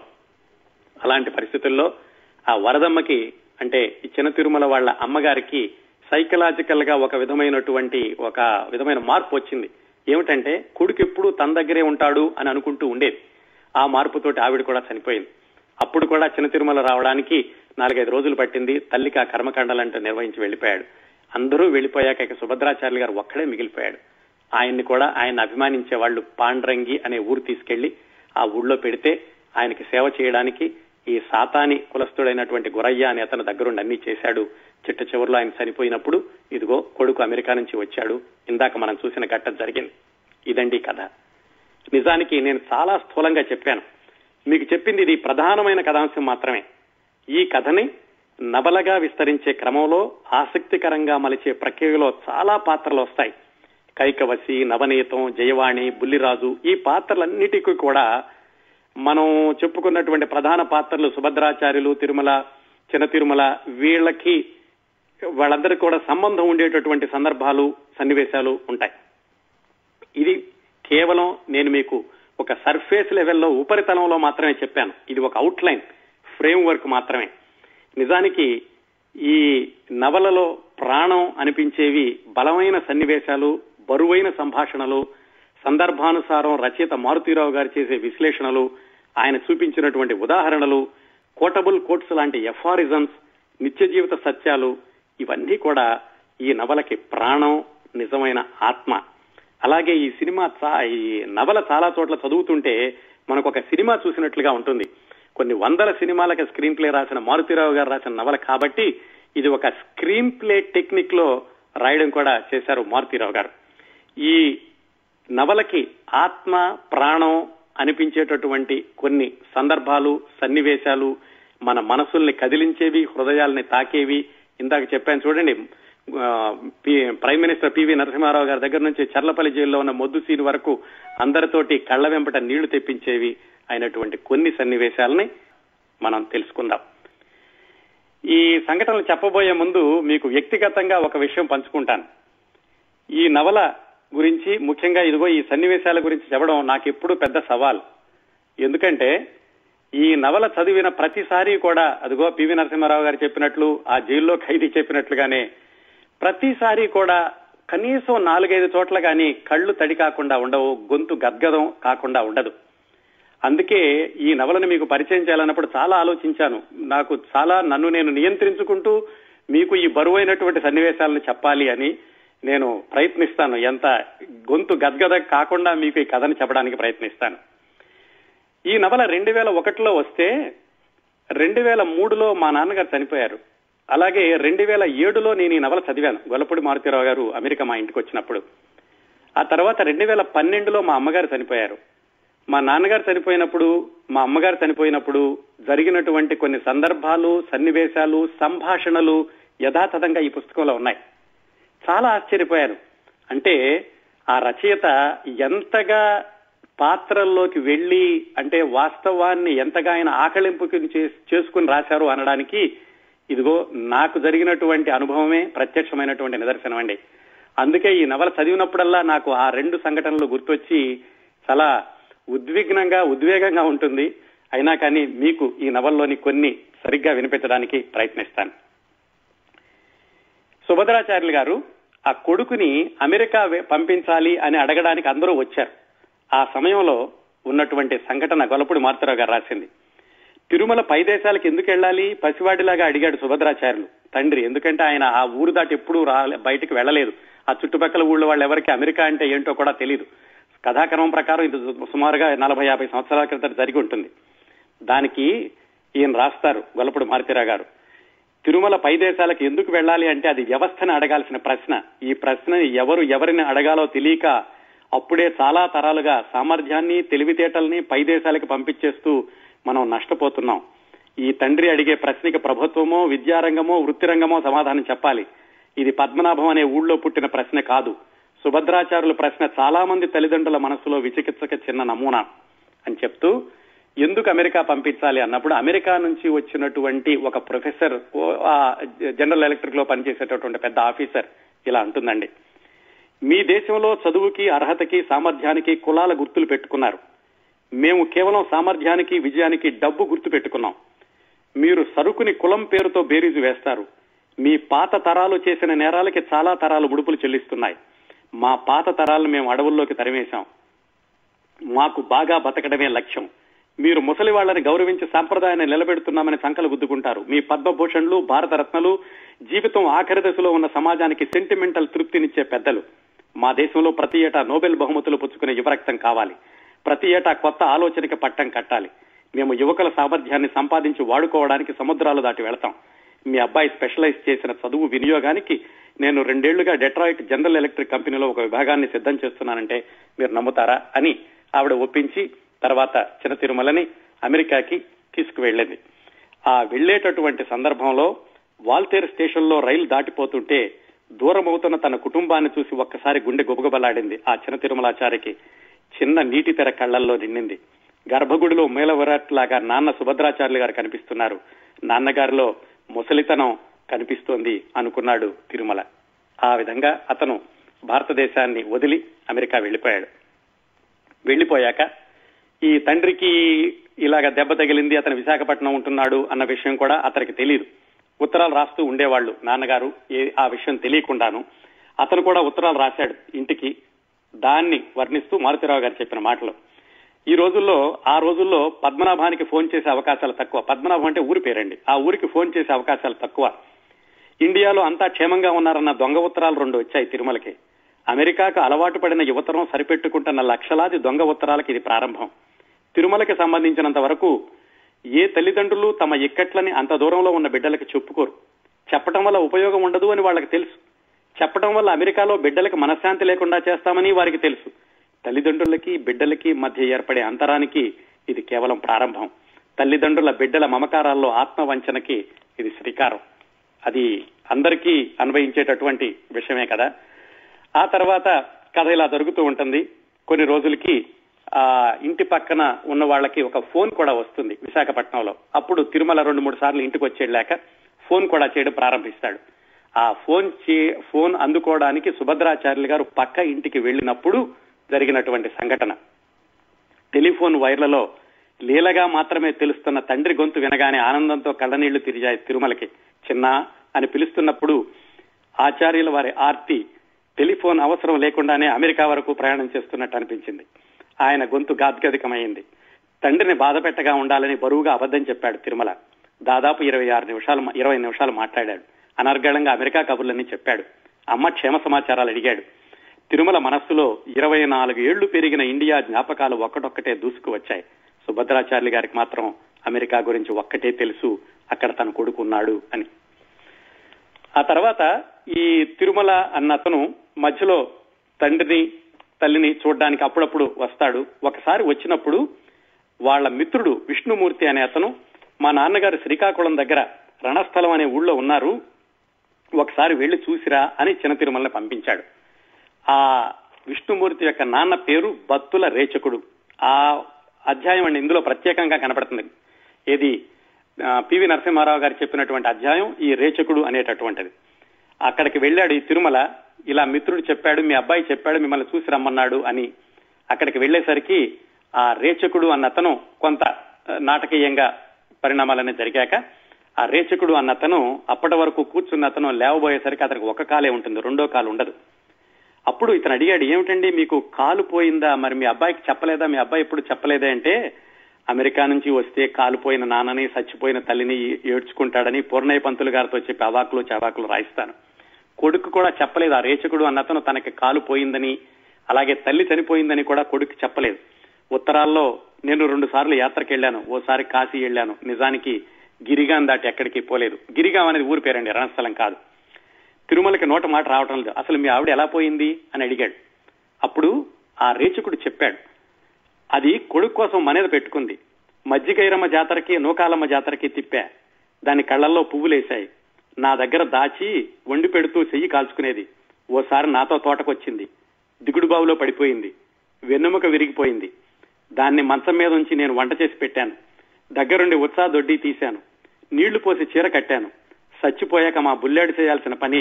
అలాంటి పరిస్థితుల్లో ఆ వరదమ్మకి అంటే ఈ చిన్న తిరుమల వాళ్ళ అమ్మగారికి సైకలాజికల్ గా ఒక విధమైనటువంటి ఒక విధమైన మార్పు వచ్చింది ఏమిటంటే కొడుకు ఎప్పుడు తన దగ్గరే ఉంటాడు అని అనుకుంటూ ఉండేది ఆ మార్పుతోటి ఆవిడ కూడా చనిపోయింది అప్పుడు కూడా చిన్న తిరుమల రావడానికి నాలుగైదు రోజులు పట్టింది తల్లికి ఆ కర్మకాండాలంటూ నిర్వహించి వెళ్లిపోయాడు అందరూ వెళ్లిపోయాక ఇక సుభద్రాచార్యులు గారు ఒక్కడే మిగిలిపోయాడు ఆయన్ని కూడా ఆయన అభిమానించే వాళ్ళు పాండ్రంగి అనే ఊరు తీసుకెళ్లి ఆ ఊళ్ళో పెడితే ఆయనకి సేవ చేయడానికి ఈ సాతాని కులస్తుడైనటువంటి గురయ్య అనే అతని దగ్గరుండి అన్ని చేశాడు చిట్ట చివరిలో ఆయన చనిపోయినప్పుడు ఇదిగో కొడుకు అమెరికా నుంచి వచ్చాడు ఇందాక మనం చూసిన ఘట్టం జరిగింది ఇదండి కథ నిజానికి నేను చాలా స్థూలంగా చెప్పాను మీకు చెప్పింది ఇది ప్రధానమైన కథాంశం మాత్రమే ఈ కథని నవలగా విస్తరించే క్రమంలో ఆసక్తికరంగా మలిచే ప్రక్రియలో చాలా పాత్రలు వస్తాయి కైకవసి నవనీతం జయవాణి బుల్లిరాజు ఈ పాత్రలన్నిటికీ కూడా మనం చెప్పుకున్నటువంటి ప్రధాన పాత్రలు సుభద్రాచార్యులు తిరుమల చిన్న తిరుమల వీళ్ళకి వాళ్ళందరికీ కూడా సంబంధం ఉండేటటువంటి సందర్భాలు సన్నివేశాలు ఉంటాయి ఇది కేవలం నేను మీకు ఒక సర్ఫేస్ లెవెల్లో ఉపరితలంలో మాత్రమే చెప్పాను ఇది ఒక అవుట్లైన్ ఫ్రేమ్ వర్క్ మాత్రమే నిజానికి ఈ నవలలో ప్రాణం అనిపించేవి బలమైన సన్నివేశాలు బరువైన సంభాషణలు సందర్భానుసారం రచయిత మారుతీరావు గారు చేసే విశ్లేషణలు ఆయన చూపించినటువంటి ఉదాహరణలు కోటబుల్ కోట్స్ లాంటి ఎఫారిజమ్స్ నిత్య జీవిత సత్యాలు ఇవన్నీ కూడా ఈ నవలకి ప్రాణం నిజమైన ఆత్మ అలాగే ఈ సినిమా ఈ నవల చాలా చోట్ల చదువుతుంటే మనకు ఒక సినిమా చూసినట్లుగా ఉంటుంది కొన్ని వందల సినిమాలకి స్క్రీన్ ప్లే రాసిన మారుతిరావు గారు రాసిన నవల కాబట్టి ఇది ఒక స్క్రీన్ ప్లే టెక్నిక్ లో రాయడం కూడా చేశారు మారుతిరావు గారు ఈ నవలకి ఆత్మ ప్రాణం అనిపించేటటువంటి కొన్ని సందర్భాలు సన్నివేశాలు మన మనసుల్ని కదిలించేవి హృదయాల్ని తాకేవి ఇందాక చెప్పాను చూడండి ప్రైమ్ మినిస్టర్ పివి నరసింహారావు గారి దగ్గర నుంచి చర్లపల్లి జైల్లో ఉన్న మొద్దు సీన్ వరకు అందరితోటి కళ్ల వెంపట నీళ్లు తెప్పించేవి అయినటువంటి కొన్ని సన్నివేశాలని మనం తెలుసుకుందాం ఈ సంఘటనలు చెప్పబోయే ముందు మీకు వ్యక్తిగతంగా ఒక విషయం పంచుకుంటాను ఈ నవల గురించి ముఖ్యంగా ఇదిగో ఈ సన్నివేశాల గురించి చెప్పడం నాకు ఎప్పుడు పెద్ద సవాల్ ఎందుకంటే ఈ నవల చదివిన ప్రతిసారి కూడా అదిగో పివి నరసింహారావు గారు చెప్పినట్లు ఆ జైల్లో ఖైదీ చెప్పినట్లుగానే ప్రతిసారి కూడా కనీసం నాలుగైదు చోట్ల కానీ కళ్ళు తడి కాకుండా ఉండవు గొంతు గద్గదం కాకుండా ఉండదు అందుకే ఈ నవలను మీకు పరిచయం చేయాలన్నప్పుడు చాలా ఆలోచించాను నాకు చాలా నన్ను నేను నియంత్రించుకుంటూ మీకు ఈ బరువైనటువంటి సన్నివేశాలను చెప్పాలి అని నేను ప్రయత్నిస్తాను ఎంత గొంతు గద్గద కాకుండా మీకు ఈ కథను చెప్పడానికి ప్రయత్నిస్తాను ఈ నవల రెండు వేల ఒకటిలో వస్తే రెండు వేల మూడులో మా నాన్నగారు చనిపోయారు అలాగే రెండు వేల ఏడులో నేను ఈ నవల చదివాను గొల్లపూడి మారుతీరావు గారు అమెరికా మా ఇంటికి వచ్చినప్పుడు ఆ తర్వాత రెండు వేల పన్నెండులో మా అమ్మగారు చనిపోయారు మా నాన్నగారు చనిపోయినప్పుడు మా అమ్మగారు చనిపోయినప్పుడు జరిగినటువంటి కొన్ని సందర్భాలు సన్నివేశాలు సంభాషణలు యథాతథంగా ఈ పుస్తకంలో ఉన్నాయి చాలా ఆశ్చర్యపోయాను అంటే ఆ రచయిత ఎంతగా పాత్రల్లోకి వెళ్లి అంటే వాస్తవాన్ని ఎంతగా ఆయన ఆకలింపుకి చేసుకుని రాశారు అనడానికి ఇదిగో నాకు జరిగినటువంటి అనుభవమే ప్రత్యక్షమైనటువంటి నిదర్శనం అండి అందుకే ఈ నవల చదివినప్పుడల్లా నాకు ఆ రెండు సంఘటనలు గుర్తొచ్చి చాలా ఉద్విగ్నంగా ఉద్వేగంగా ఉంటుంది అయినా కానీ మీకు ఈ నవల్లోని కొన్ని సరిగ్గా వినిపించడానికి ప్రయత్నిస్తాను సుభద్రాచార్యులు గారు ఆ కొడుకుని అమెరికా పంపించాలి అని అడగడానికి అందరూ వచ్చారు ఆ సమయంలో ఉన్నటువంటి సంఘటన గొలపుడి మారుతరావు గారు రాసింది తిరుమల పై దేశాలకు ఎందుకు వెళ్ళాలి పసివాడిలాగా అడిగాడు సుభద్రాచార్యులు తండ్రి ఎందుకంటే ఆయన ఆ ఊరు దాటి ఎప్పుడూ రా బయటికి వెళ్ళలేదు ఆ చుట్టుపక్కల ఊళ్ళో వాళ్ళు ఎవరికి అమెరికా అంటే ఏంటో కూడా తెలియదు కథాక్రమం ప్రకారం ఇది సుమారుగా నలభై యాభై సంవత్సరాల క్రితం జరిగి ఉంటుంది దానికి ఈయన రాస్తారు గొల్లపుడు మారుతిరా గారు తిరుమల పై దేశాలకు ఎందుకు వెళ్ళాలి అంటే అది వ్యవస్థను అడగాల్సిన ప్రశ్న ఈ ప్రశ్నని ఎవరు ఎవరిని అడగాలో తెలియక అప్పుడే చాలా తరాలుగా సామర్థ్యాన్ని తెలివితేటల్ని పై దేశాలకు పంపించేస్తూ మనం నష్టపోతున్నాం ఈ తండ్రి అడిగే ప్రశ్నకి ప్రభుత్వమో విద్యారంగమో వృత్తిరంగమో సమాధానం చెప్పాలి ఇది పద్మనాభం అనే ఊళ్ళో పుట్టిన ప్రశ్న కాదు సుభద్రాచారుల ప్రశ్న చాలా మంది తల్లిదండ్రుల మనసులో విచికిత్సక చిన్న నమూనా అని చెప్తూ ఎందుకు అమెరికా పంపించాలి అన్నప్పుడు అమెరికా నుంచి వచ్చినటువంటి ఒక ప్రొఫెసర్ జనరల్ ఎలక్ట్రిక్ లో పనిచేసేటటువంటి పెద్ద ఆఫీసర్ ఇలా అంటుందండి మీ దేశంలో చదువుకి అర్హతకి సామర్థ్యానికి కులాల గుర్తులు పెట్టుకున్నారు మేము కేవలం సామర్థ్యానికి విజయానికి డబ్బు గుర్తు పెట్టుకున్నాం మీరు సరుకుని కులం పేరుతో బేరీజు వేస్తారు మీ పాత తరాలు చేసిన నేరాలకి చాలా తరాలు ముడుపులు చెల్లిస్తున్నాయి మా పాత తరాలను మేము అడవుల్లోకి తరిమేశాం మాకు బాగా బతకడమే లక్ష్యం మీరు ముసలి వాళ్ళని గౌరవించి సాంప్రదాయాన్ని నిలబెడుతున్నామని సంకలు గుద్దుకుంటారు మీ పద్మభూషణ్లు భారతరత్నలు జీవితం ఆఖరి దశలో ఉన్న సమాజానికి సెంటిమెంటల్ తృప్తినిచ్చే పెద్దలు మా దేశంలో ప్రతి ఏటా నోబెల్ బహుమతులు పుచ్చుకునే యువరక్తం కావాలి ప్రతి ఏటా కొత్త ఆలోచనకి పట్టం కట్టాలి మేము యువకుల సామర్థ్యాన్ని సంపాదించి వాడుకోవడానికి సముద్రాలు దాటి వెళతాం మీ అబ్బాయి స్పెషలైజ్ చేసిన చదువు వినియోగానికి నేను రెండేళ్లుగా డెట్రాయిట్ జనరల్ ఎలక్ట్రిక్ కంపెనీలో ఒక విభాగాన్ని సిద్ధం చేస్తున్నానంటే మీరు నమ్ముతారా అని ఆవిడ ఒప్పించి తర్వాత చిన్న తిరుమలని అమెరికాకి తీసుకువెళ్ళింది ఆ వెళ్లేటటువంటి సందర్భంలో వాల్తేర్ స్టేషన్ లో రైలు దాటిపోతుంటే దూరమవుతున్న తన కుటుంబాన్ని చూసి ఒక్కసారి గుండె గుబగుబలాడింది ఆ చిన్న తిరుమలాచారికి చిన్న నీటి తెర కళ్లల్లో నిండింది గర్భగుడిలో మేలవరాట్ లాగా నాన్న సుభద్రాచార్యులు గారు కనిపిస్తున్నారు నాన్నగారిలో ముసలితనం కనిపిస్తోంది అనుకున్నాడు తిరుమల ఆ విధంగా అతను భారతదేశాన్ని వదిలి అమెరికా వెళ్లిపోయాడు వెళ్లిపోయాక ఈ తండ్రికి ఇలాగ దెబ్బ తగిలింది అతను విశాఖపట్నం ఉంటున్నాడు అన్న విషయం కూడా అతనికి తెలియదు ఉత్తరాలు రాస్తూ ఉండేవాళ్ళు నాన్నగారు ఏ- ఆ విషయం తెలియకుండాను అతను కూడా ఉత్తరాలు రాశాడు ఇంటికి దాన్ని వర్ణిస్తూ మారుతిరావు గారు చెప్పిన మాటలు ఈ రోజుల్లో ఆ రోజుల్లో పద్మనాభానికి ఫోన్ చేసే అవకాశాలు తక్కువ పద్మనాభం అంటే ఊరి పేరండి ఆ ఊరికి ఫోన్ చేసే అవకాశాలు తక్కువ ఇండియాలో అంతా క్షేమంగా ఉన్నారన్న దొంగ ఉత్తరాలు రెండు వచ్చాయి తిరుమలకి అమెరికాకు అలవాటు పడిన యువతరం సరిపెట్టుకుంటున్న లక్షలాది దొంగ ఉత్తరాలకి ఇది ప్రారంభం తిరుమలకి సంబంధించినంత వరకు ఏ తల్లిదండ్రులు తమ ఇక్కట్లని అంత దూరంలో ఉన్న బిడ్డలకి చెప్పుకోరు చెప్పడం వల్ల ఉపయోగం ఉండదు అని వాళ్ళకి తెలుసు చెప్పడం వల్ల అమెరికాలో బిడ్డలకి మనశ్శాంతి లేకుండా చేస్తామని వారికి తెలుసు తల్లిదండ్రులకి బిడ్డలకి మధ్య ఏర్పడే అంతరానికి ఇది కేవలం ప్రారంభం తల్లిదండ్రుల బిడ్డల మమకారాల్లో ఆత్మవంచనకి ఇది శ్రీకారం అది అందరికీ అన్వయించేటటువంటి విషయమే కదా ఆ తర్వాత కథ ఇలా జరుగుతూ ఉంటుంది కొన్ని రోజులకి ఆ ఇంటి పక్కన ఉన్న వాళ్ళకి ఒక ఫోన్ కూడా వస్తుంది విశాఖపట్నంలో అప్పుడు తిరుమల రెండు మూడు సార్లు ఇంటికి వచ్చేళ్ళాక ఫోన్ కూడా చేయడం ప్రారంభిస్తాడు ఆ ఫోన్ చే ఫోన్ అందుకోవడానికి సుభద్రాచార్యులు గారు పక్క ఇంటికి వెళ్ళినప్పుడు జరిగినటువంటి సంఘటన టెలిఫోన్ వైర్లలో లీలగా మాత్రమే తెలుస్తున్న తండ్రి గొంతు వినగానే ఆనందంతో కళ్ళనీళ్లు తిరిగాయి తిరుమలకి చిన్న అని పిలుస్తున్నప్పుడు ఆచార్యుల వారి ఆర్తి టెలిఫోన్ అవసరం లేకుండానే అమెరికా వరకు ప్రయాణం చేస్తున్నట్టు అనిపించింది ఆయన గొంతు గాద్గదికమైంది తండ్రిని బాధ పెట్టగా ఉండాలని బరువుగా అబద్ధం చెప్పాడు తిరుమల దాదాపు ఇరవై ఆరు నిమిషాలు ఇరవై నిమిషాలు మాట్లాడాడు అనర్గళంగా అమెరికా కబుర్లన్నీ చెప్పాడు అమ్మ క్షేమ సమాచారాలు అడిగాడు తిరుమల మనస్సులో ఇరవై నాలుగు ఏళ్లు పెరిగిన ఇండియా జ్ఞాపకాలు ఒక్కటొక్కటే దూసుకు వచ్చాయి సుభద్రాచార్యులు గారికి మాత్రం అమెరికా గురించి ఒక్కటే తెలుసు అక్కడ తన కొడుకున్నాడు అని ఆ తర్వాత ఈ తిరుమల అన్న అతను మధ్యలో తండ్రిని తల్లిని చూడడానికి అప్పుడప్పుడు వస్తాడు ఒకసారి వచ్చినప్పుడు వాళ్ళ మిత్రుడు విష్ణుమూర్తి అనే అతను మా నాన్నగారు శ్రీకాకుళం దగ్గర రణస్థలం అనే ఊళ్ళో ఉన్నారు ఒకసారి వెళ్లి చూసిరా అని చిన్న తిరుమలని పంపించాడు ఆ విష్ణుమూర్తి యొక్క నాన్న పేరు బత్తుల రేచకుడు ఆ అధ్యాయం అండి ఇందులో ప్రత్యేకంగా కనపడుతుంది ఏది ఆ, పివి నరసింహారావు గారు చెప్పినటువంటి అధ్యాయం ఈ రేచకుడు అనేటటువంటిది అక్కడికి వెళ్ళాడు ఈ తిరుమల ఇలా మిత్రుడు చెప్పాడు మీ అబ్బాయి చెప్పాడు మిమ్మల్ని చూసి రమ్మన్నాడు అని అక్కడికి వెళ్ళేసరికి ఆ రేచకుడు అన్న అతను కొంత ఆ, నాటకీయంగా పరిణామాలన్నీ జరిగాక ఆ రేచకుడు అన్న అతను అప్పటి వరకు కూర్చున్న అతను లేవబోయేసరికి అతనికి ఒక కాలే ఉంటుంది రెండో కాలు ఉండదు అప్పుడు ఇతను అడిగాడు ఏమిటండి మీకు కాలు పోయిందా మరి మీ అబ్బాయికి చెప్పలేదా మీ అబ్బాయి ఎప్పుడు చెప్పలేదే అంటే అమెరికా నుంచి వస్తే కాలుపోయిన నాన్నని చచ్చిపోయిన తల్లిని ఏడ్చుకుంటాడని పూర్ణయ్య పంతులు గారితో చెప్పి అవాకులు చవాకులు రాయిస్తాను కొడుకు కూడా చెప్పలేదు ఆ రేచకుడు అన్నతను తనకి కాలు పోయిందని అలాగే తల్లి చనిపోయిందని కూడా కొడుకు చెప్పలేదు ఉత్తరాల్లో నేను రెండు సార్లు యాత్రకు వెళ్ళాను ఓసారి కాశీ వెళ్ళాను నిజానికి గిరిగాం దాటి ఎక్కడికి పోలేదు గిరిగాం అనేది ఊరి పేరండి రణస్థలం కాదు తిరుమలకి నోట మాట రావటం లేదు అసలు మీ ఆవిడ ఎలా పోయింది అని అడిగాడు అప్పుడు ఆ రేచకుడు చెప్పాడు అది కొడుకు కోసం మనేద పెట్టుకుంది మజ్జిగైరమ్మ జాతరకి నూకాలమ్మ జాతరకి తిప్పా దాని కళ్ళల్లో పువ్వులేశాయి నా దగ్గర దాచి వండి పెడుతూ చెయ్యి కాల్చుకునేది ఓసారి నాతో తోటకొచ్చింది దిగుడు బావులో పడిపోయింది వెన్నెముక విరిగిపోయింది దాన్ని మంచం మీద ఉంచి నేను వంట చేసి పెట్టాను దగ్గరుండి ఉత్సాహ దొడ్డి తీశాను నీళ్లు పోసి చీర కట్టాను చచ్చిపోయాక మా బుల్లాడు చేయాల్సిన పని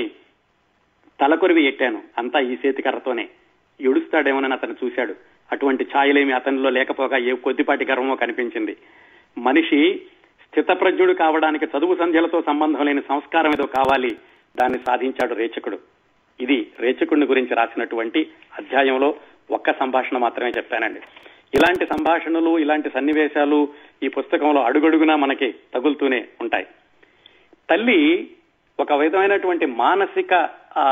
తలకొరివి ఎట్టాను అంతా ఈ చేతికర్రతోనే ఏడుస్తాడేమోనని అతను చూశాడు అటువంటి ఛాయలేమి అతనిలో లేకపోగా ఏ కొద్దిపాటి గర్వమో కనిపించింది మనిషి స్థితప్రజ్ఞుడు కావడానికి చదువు సంధ్యలతో సంబంధం లేని సంస్కారం ఏదో కావాలి దాన్ని సాధించాడు రేచకుడు ఇది రేచకుడిని గురించి రాసినటువంటి అధ్యాయంలో ఒక్క సంభాషణ మాత్రమే చెప్పానండి ఇలాంటి సంభాషణలు ఇలాంటి సన్నివేశాలు ఈ పుస్తకంలో అడుగడుగునా మనకి తగులుతూనే ఉంటాయి తల్లి ఒక విధమైనటువంటి మానసిక ఆ,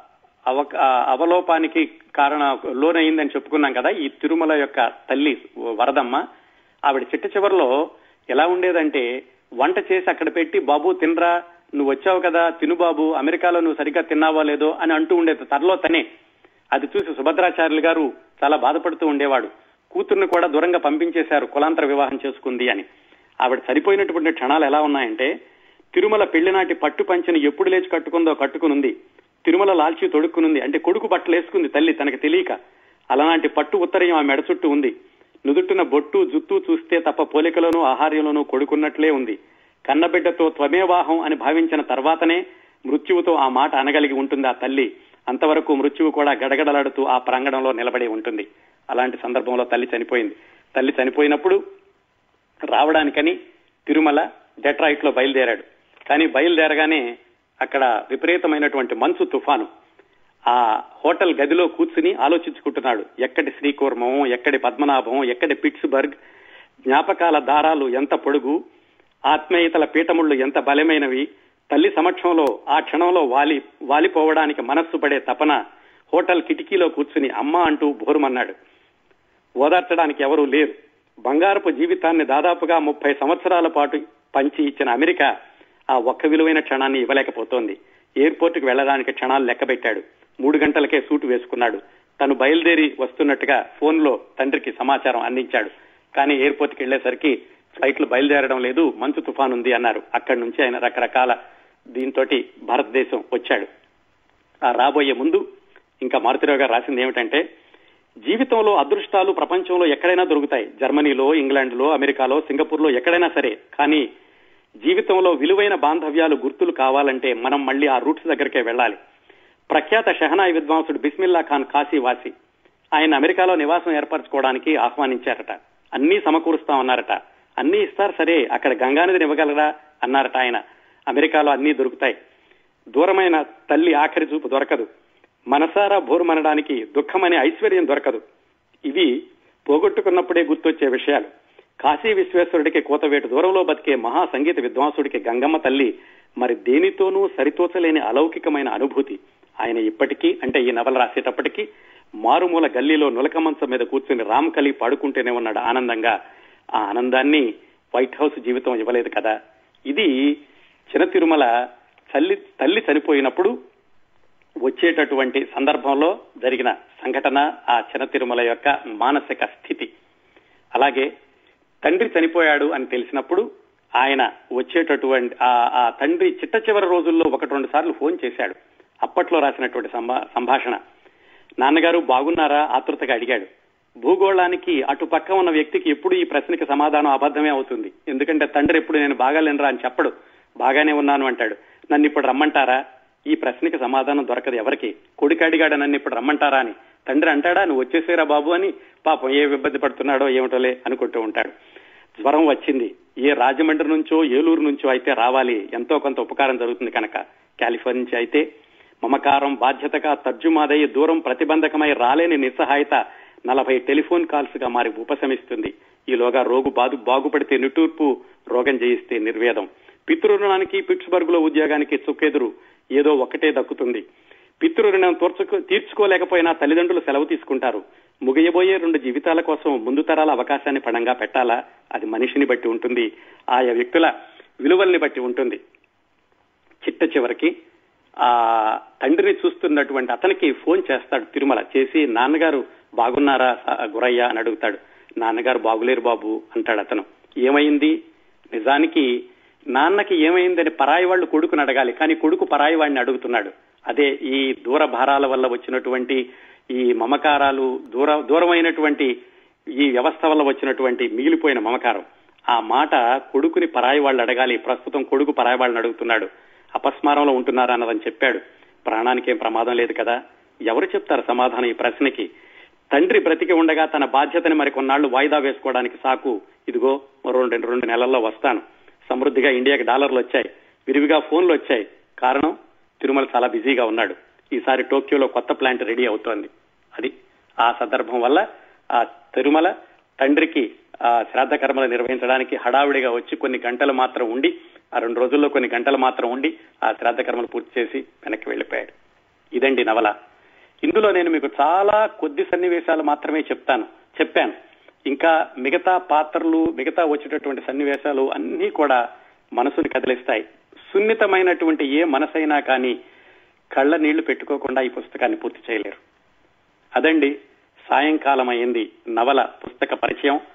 అవ- ఆ, అవలోపానికి కారణ లోనైందని చెప్పుకున్నాం కదా ఈ తిరుమల యొక్క తల్లి వరదమ్మ ఆవిడ చిట్ట చివరిలో ఎలా ఉండేదంటే వంట చేసి అక్కడ పెట్టి బాబు తినరా నువ్వు వచ్చావు కదా తిను బాబు అమెరికాలో నువ్వు సరిగ్గా తిన్నావా లేదో అని అంటూ ఉండేది తనలో తనే అది చూసి సుభద్రాచార్యులు గారు చాలా బాధపడుతూ ఉండేవాడు కూతుర్ని కూడా దూరంగా పంపించేశారు కులాంతర వివాహం చేసుకుంది అని ఆవిడ సరిపోయినటువంటి క్షణాలు ఎలా ఉన్నాయంటే తిరుమల పెళ్లినాటి పట్టు పంచెని ఎప్పుడు లేచి కట్టుకుందో కట్టుకునుంది తిరుమల లాల్చి తొడుక్కునుంది అంటే కొడుకు బట్టలు వేసుకుంది తల్లి తనకు తెలియక అలాంటి పట్టు ఉత్తరయం ఆ మెడ చుట్టూ ఉంది నుదుట్టున బొట్టు జుత్తు చూస్తే తప్ప పోలికలోనూ ఆహార్యంలోనూ కొడుకున్నట్లే ఉంది కన్నబిడ్డతో త్వమేవాహం అని భావించిన తర్వాతనే మృత్యువుతో ఆ మాట అనగలిగి ఉంటుంది ఆ తల్లి అంతవరకు మృత్యువు కూడా గడగడలాడుతూ ఆ ప్రాంగణంలో నిలబడి ఉంటుంది అలాంటి సందర్భంలో తల్లి చనిపోయింది తల్లి చనిపోయినప్పుడు రావడానికని తిరుమల డెట్రాయిట్ లో బయలుదేరాడు కానీ బయలుదేరగానే అక్కడ విపరీతమైనటువంటి మంచు తుఫాను ఆ హోటల్ గదిలో కూర్చుని ఆలోచించుకుంటున్నాడు ఎక్కడి శ్రీకూర్మం ఎక్కడి పద్మనాభం ఎక్కడి పిట్స్బర్గ్ జ్ఞాపకాల దారాలు ఎంత పొడుగు ఆత్మీయతల పీఠముళ్ళు ఎంత బలమైనవి తల్లి సమక్షంలో ఆ క్షణంలో వాలి వాలిపోవడానికి మనస్సు పడే తపన హోటల్ కిటికీలో కూర్చుని అమ్మ అంటూ బోరుమన్నాడు ఓదార్చడానికి ఎవరూ లేరు బంగారపు జీవితాన్ని దాదాపుగా ముప్పై సంవత్సరాల పాటు పంచి ఇచ్చిన అమెరికా ఆ ఒక్క విలువైన క్షణాన్ని ఇవ్వలేకపోతోంది ఎయిర్పోర్ట్ కు వెళ్లడానికి క్షణాలు లెక్కబెట్టాడు మూడు గంటలకే సూటు వేసుకున్నాడు తను బయలుదేరి వస్తున్నట్టుగా ఫోన్ లో తండ్రికి సమాచారం అందించాడు కానీ ఎయిర్పోర్ట్ కి వెళ్లేసరికి ఫ్లైట్లు బయలుదేరడం లేదు మంచు తుఫాన్ ఉంది అన్నారు అక్కడి నుంచి ఆయన రకరకాల దీంతో భారతదేశం వచ్చాడు ఆ రాబోయే ముందు ఇంకా మారుతిరావు గారు రాసింది ఏమిటంటే జీవితంలో అదృష్టాలు ప్రపంచంలో ఎక్కడైనా దొరుకుతాయి జర్మనీలో ఇంగ్లాండ్ లో అమెరికాలో సింగపూర్ లో ఎక్కడైనా సరే కానీ జీవితంలో విలువైన బాంధవ్యాలు గుర్తులు కావాలంటే మనం మళ్ళీ ఆ రూట్స్ దగ్గరికే వెళ్ళాలి ప్రఖ్యాత షహనాయి విద్వాంసుడు బిస్మిల్లా ఖాన్ కాశీవాసి ఆయన అమెరికాలో నివాసం ఏర్పరచుకోవడానికి ఆహ్వానించారట అన్నీ సమకూరుస్తామన్నారట అన్నీ ఇస్తారు సరే అక్కడ గంగానదిని ఇవ్వగలరా అన్నారట ఆయన అమెరికాలో అన్నీ దొరుకుతాయి దూరమైన తల్లి ఆఖరి చూపు దొరకదు మనసారా బోరుమనడానికి దుఃఖమనే ఐశ్వర్యం దొరకదు ఇవి పోగొట్టుకున్నప్పుడే గుర్తొచ్చే విషయాలు కాశీ విశ్వేశ్వరుడికి కోతవేటు దూరంలో బతికే మహా సంగీత విద్వాంసుడికి గంగమ్మ తల్లి మరి దేనితోనూ సరితోచలేని అలౌకికమైన అనుభూతి ఆయన ఇప్పటికీ అంటే ఈ నవల రాసేటప్పటికీ మారుమూల గల్లీలో నులక మంచం మీద కూర్చుని రామ్ కలి పాడుకుంటూనే ఉన్నాడు ఆనందంగా ఆ ఆనందాన్ని వైట్ హౌస్ జీవితం ఇవ్వలేదు కదా ఇది చిన్న తిరుమల తల్లి తల్లి చనిపోయినప్పుడు వచ్చేటటువంటి సందర్భంలో జరిగిన సంఘటన ఆ చిన్న తిరుమల యొక్క మానసిక స్థితి అలాగే తండ్రి చనిపోయాడు అని తెలిసినప్పుడు ఆయన వచ్చేటటువంటి ఆ తండ్రి చిట్ట చివరి రోజుల్లో ఒకటి రెండు సార్లు ఫోన్ చేశాడు అప్పట్లో రాసినటువంటి సంభాషణ నాన్నగారు బాగున్నారా ఆతృతగా అడిగాడు భూగోళానికి అటు పక్క ఉన్న వ్యక్తికి ఎప్పుడు ఈ ప్రశ్నకి సమాధానం అబద్ధమే అవుతుంది ఎందుకంటే తండ్రి ఎప్పుడు నేను బాగాలేనరా అని చెప్పడు బాగానే ఉన్నాను అంటాడు నన్ను ఇప్పుడు రమ్మంటారా ఈ ప్రశ్నకి సమాధానం దొరకదు ఎవరికి కొడుకు అడిగాడు నన్ను ఇప్పుడు రమ్మంటారా అని తండ్రి అంటాడా నువ్వు వచ్చేసేరా బాబు అని పాపం ఏ ఇబ్బంది పడుతున్నాడో ఏమిటోలే అనుకుంటూ ఉంటాడు జ్వరం వచ్చింది ఏ రాజమండ్రి నుంచో ఏలూరు నుంచో అయితే రావాలి ఎంతో కొంత ఉపకారం జరుగుతుంది కనుక కాలిఫోర్నియా నుంచి అయితే మమకారం బాధ్యతగా తర్జుమాదయ్యి దూరం ప్రతిబంధకమై రాలేని నిస్సహాయత నలభై టెలిఫోన్ కాల్స్ గా మారి ఉపశమిస్తుంది ఈలోగా రోగు బాదు బాగుపడితే నిట్టూర్పు రోగం జయిస్తే నిర్వేదం పితృరుణానికి పిట్స్బర్గ్ లో ఉద్యోగానికి చుక్కెదురు ఏదో ఒకటే దక్కుతుంది పితృరుణం తోర్చుకో తీర్చుకోలేకపోయినా తల్లిదండ్రులు సెలవు తీసుకుంటారు ముగియబోయే రెండు జీవితాల కోసం ముందు తరాల అవకాశాన్ని పణంగా పెట్టాలా అది మనిషిని బట్టి ఉంటుంది ఆయా వ్యక్తుల విలువల్ని బట్టి ఉంటుంది చిట్ట చివరికి ఆ తండ్రిని చూస్తున్నటువంటి అతనికి ఫోన్ చేస్తాడు తిరుమల చేసి నాన్నగారు బాగున్నారా గురయ్య అని అడుగుతాడు నాన్నగారు బాగులేరు బాబు అంటాడు అతను ఏమైంది నిజానికి నాన్నకి ఏమైందని పరాయి వాళ్ళు కొడుకుని అడగాలి కానీ కొడుకు పరాయి వాడిని అడుగుతున్నాడు అదే ఈ దూర భారాల వల్ల వచ్చినటువంటి ఈ మమకారాలు దూర దూరమైనటువంటి ఈ వ్యవస్థ వల్ల వచ్చినటువంటి మిగిలిపోయిన మమకారం ఆ మాట కొడుకుని పరాయి వాళ్ళు అడగాలి ప్రస్తుతం కొడుకు పరాయి వాళ్ళని అడుగుతున్నాడు అపస్మారంలో ఉంటున్నారా అన్నదని చెప్పాడు ప్రాణానికి ఏం ప్రమాదం లేదు కదా ఎవరు చెప్తారు సమాధానం ఈ ప్రశ్నకి తండ్రి బ్రతికి ఉండగా తన బాధ్యతని మరి కొన్నాళ్లు వాయిదా వేసుకోవడానికి సాకు ఇదిగో మరో రెండు రెండు నెలల్లో వస్తాను సమృద్ధిగా ఇండియాకి డాలర్లు వచ్చాయి విరివిగా ఫోన్లు వచ్చాయి కారణం తిరుమల చాలా బిజీగా ఉన్నాడు ఈసారి టోక్యోలో కొత్త ప్లాంట్ రెడీ అవుతోంది అది ఆ సందర్భం వల్ల ఆ తిరుమల తండ్రికి ఆ శ్రాద్ధ కర్మలు నిర్వహించడానికి హడావిడిగా వచ్చి కొన్ని గంటలు మాత్రం ఉండి ఆ రెండు రోజుల్లో కొన్ని గంటలు మాత్రం ఉండి ఆ శ్రాద్ధ కర్మలు పూర్తి చేసి వెనక్కి వెళ్లిపోయాడు ఇదండి నవల ఇందులో నేను మీకు చాలా కొద్ది సన్నివేశాలు మాత్రమే చెప్తాను చెప్పాను ఇంకా మిగతా పాత్రలు మిగతా వచ్చేటటువంటి సన్నివేశాలు అన్ని కూడా మనసుని కదిలిస్తాయి సున్నితమైనటువంటి ఏ మనసైనా కానీ కళ్ళ నీళ్లు పెట్టుకోకుండా ఈ పుస్తకాన్ని పూర్తి చేయలేరు అదండి సాయంకాలం అయింది నవల పుస్తక పరిచయం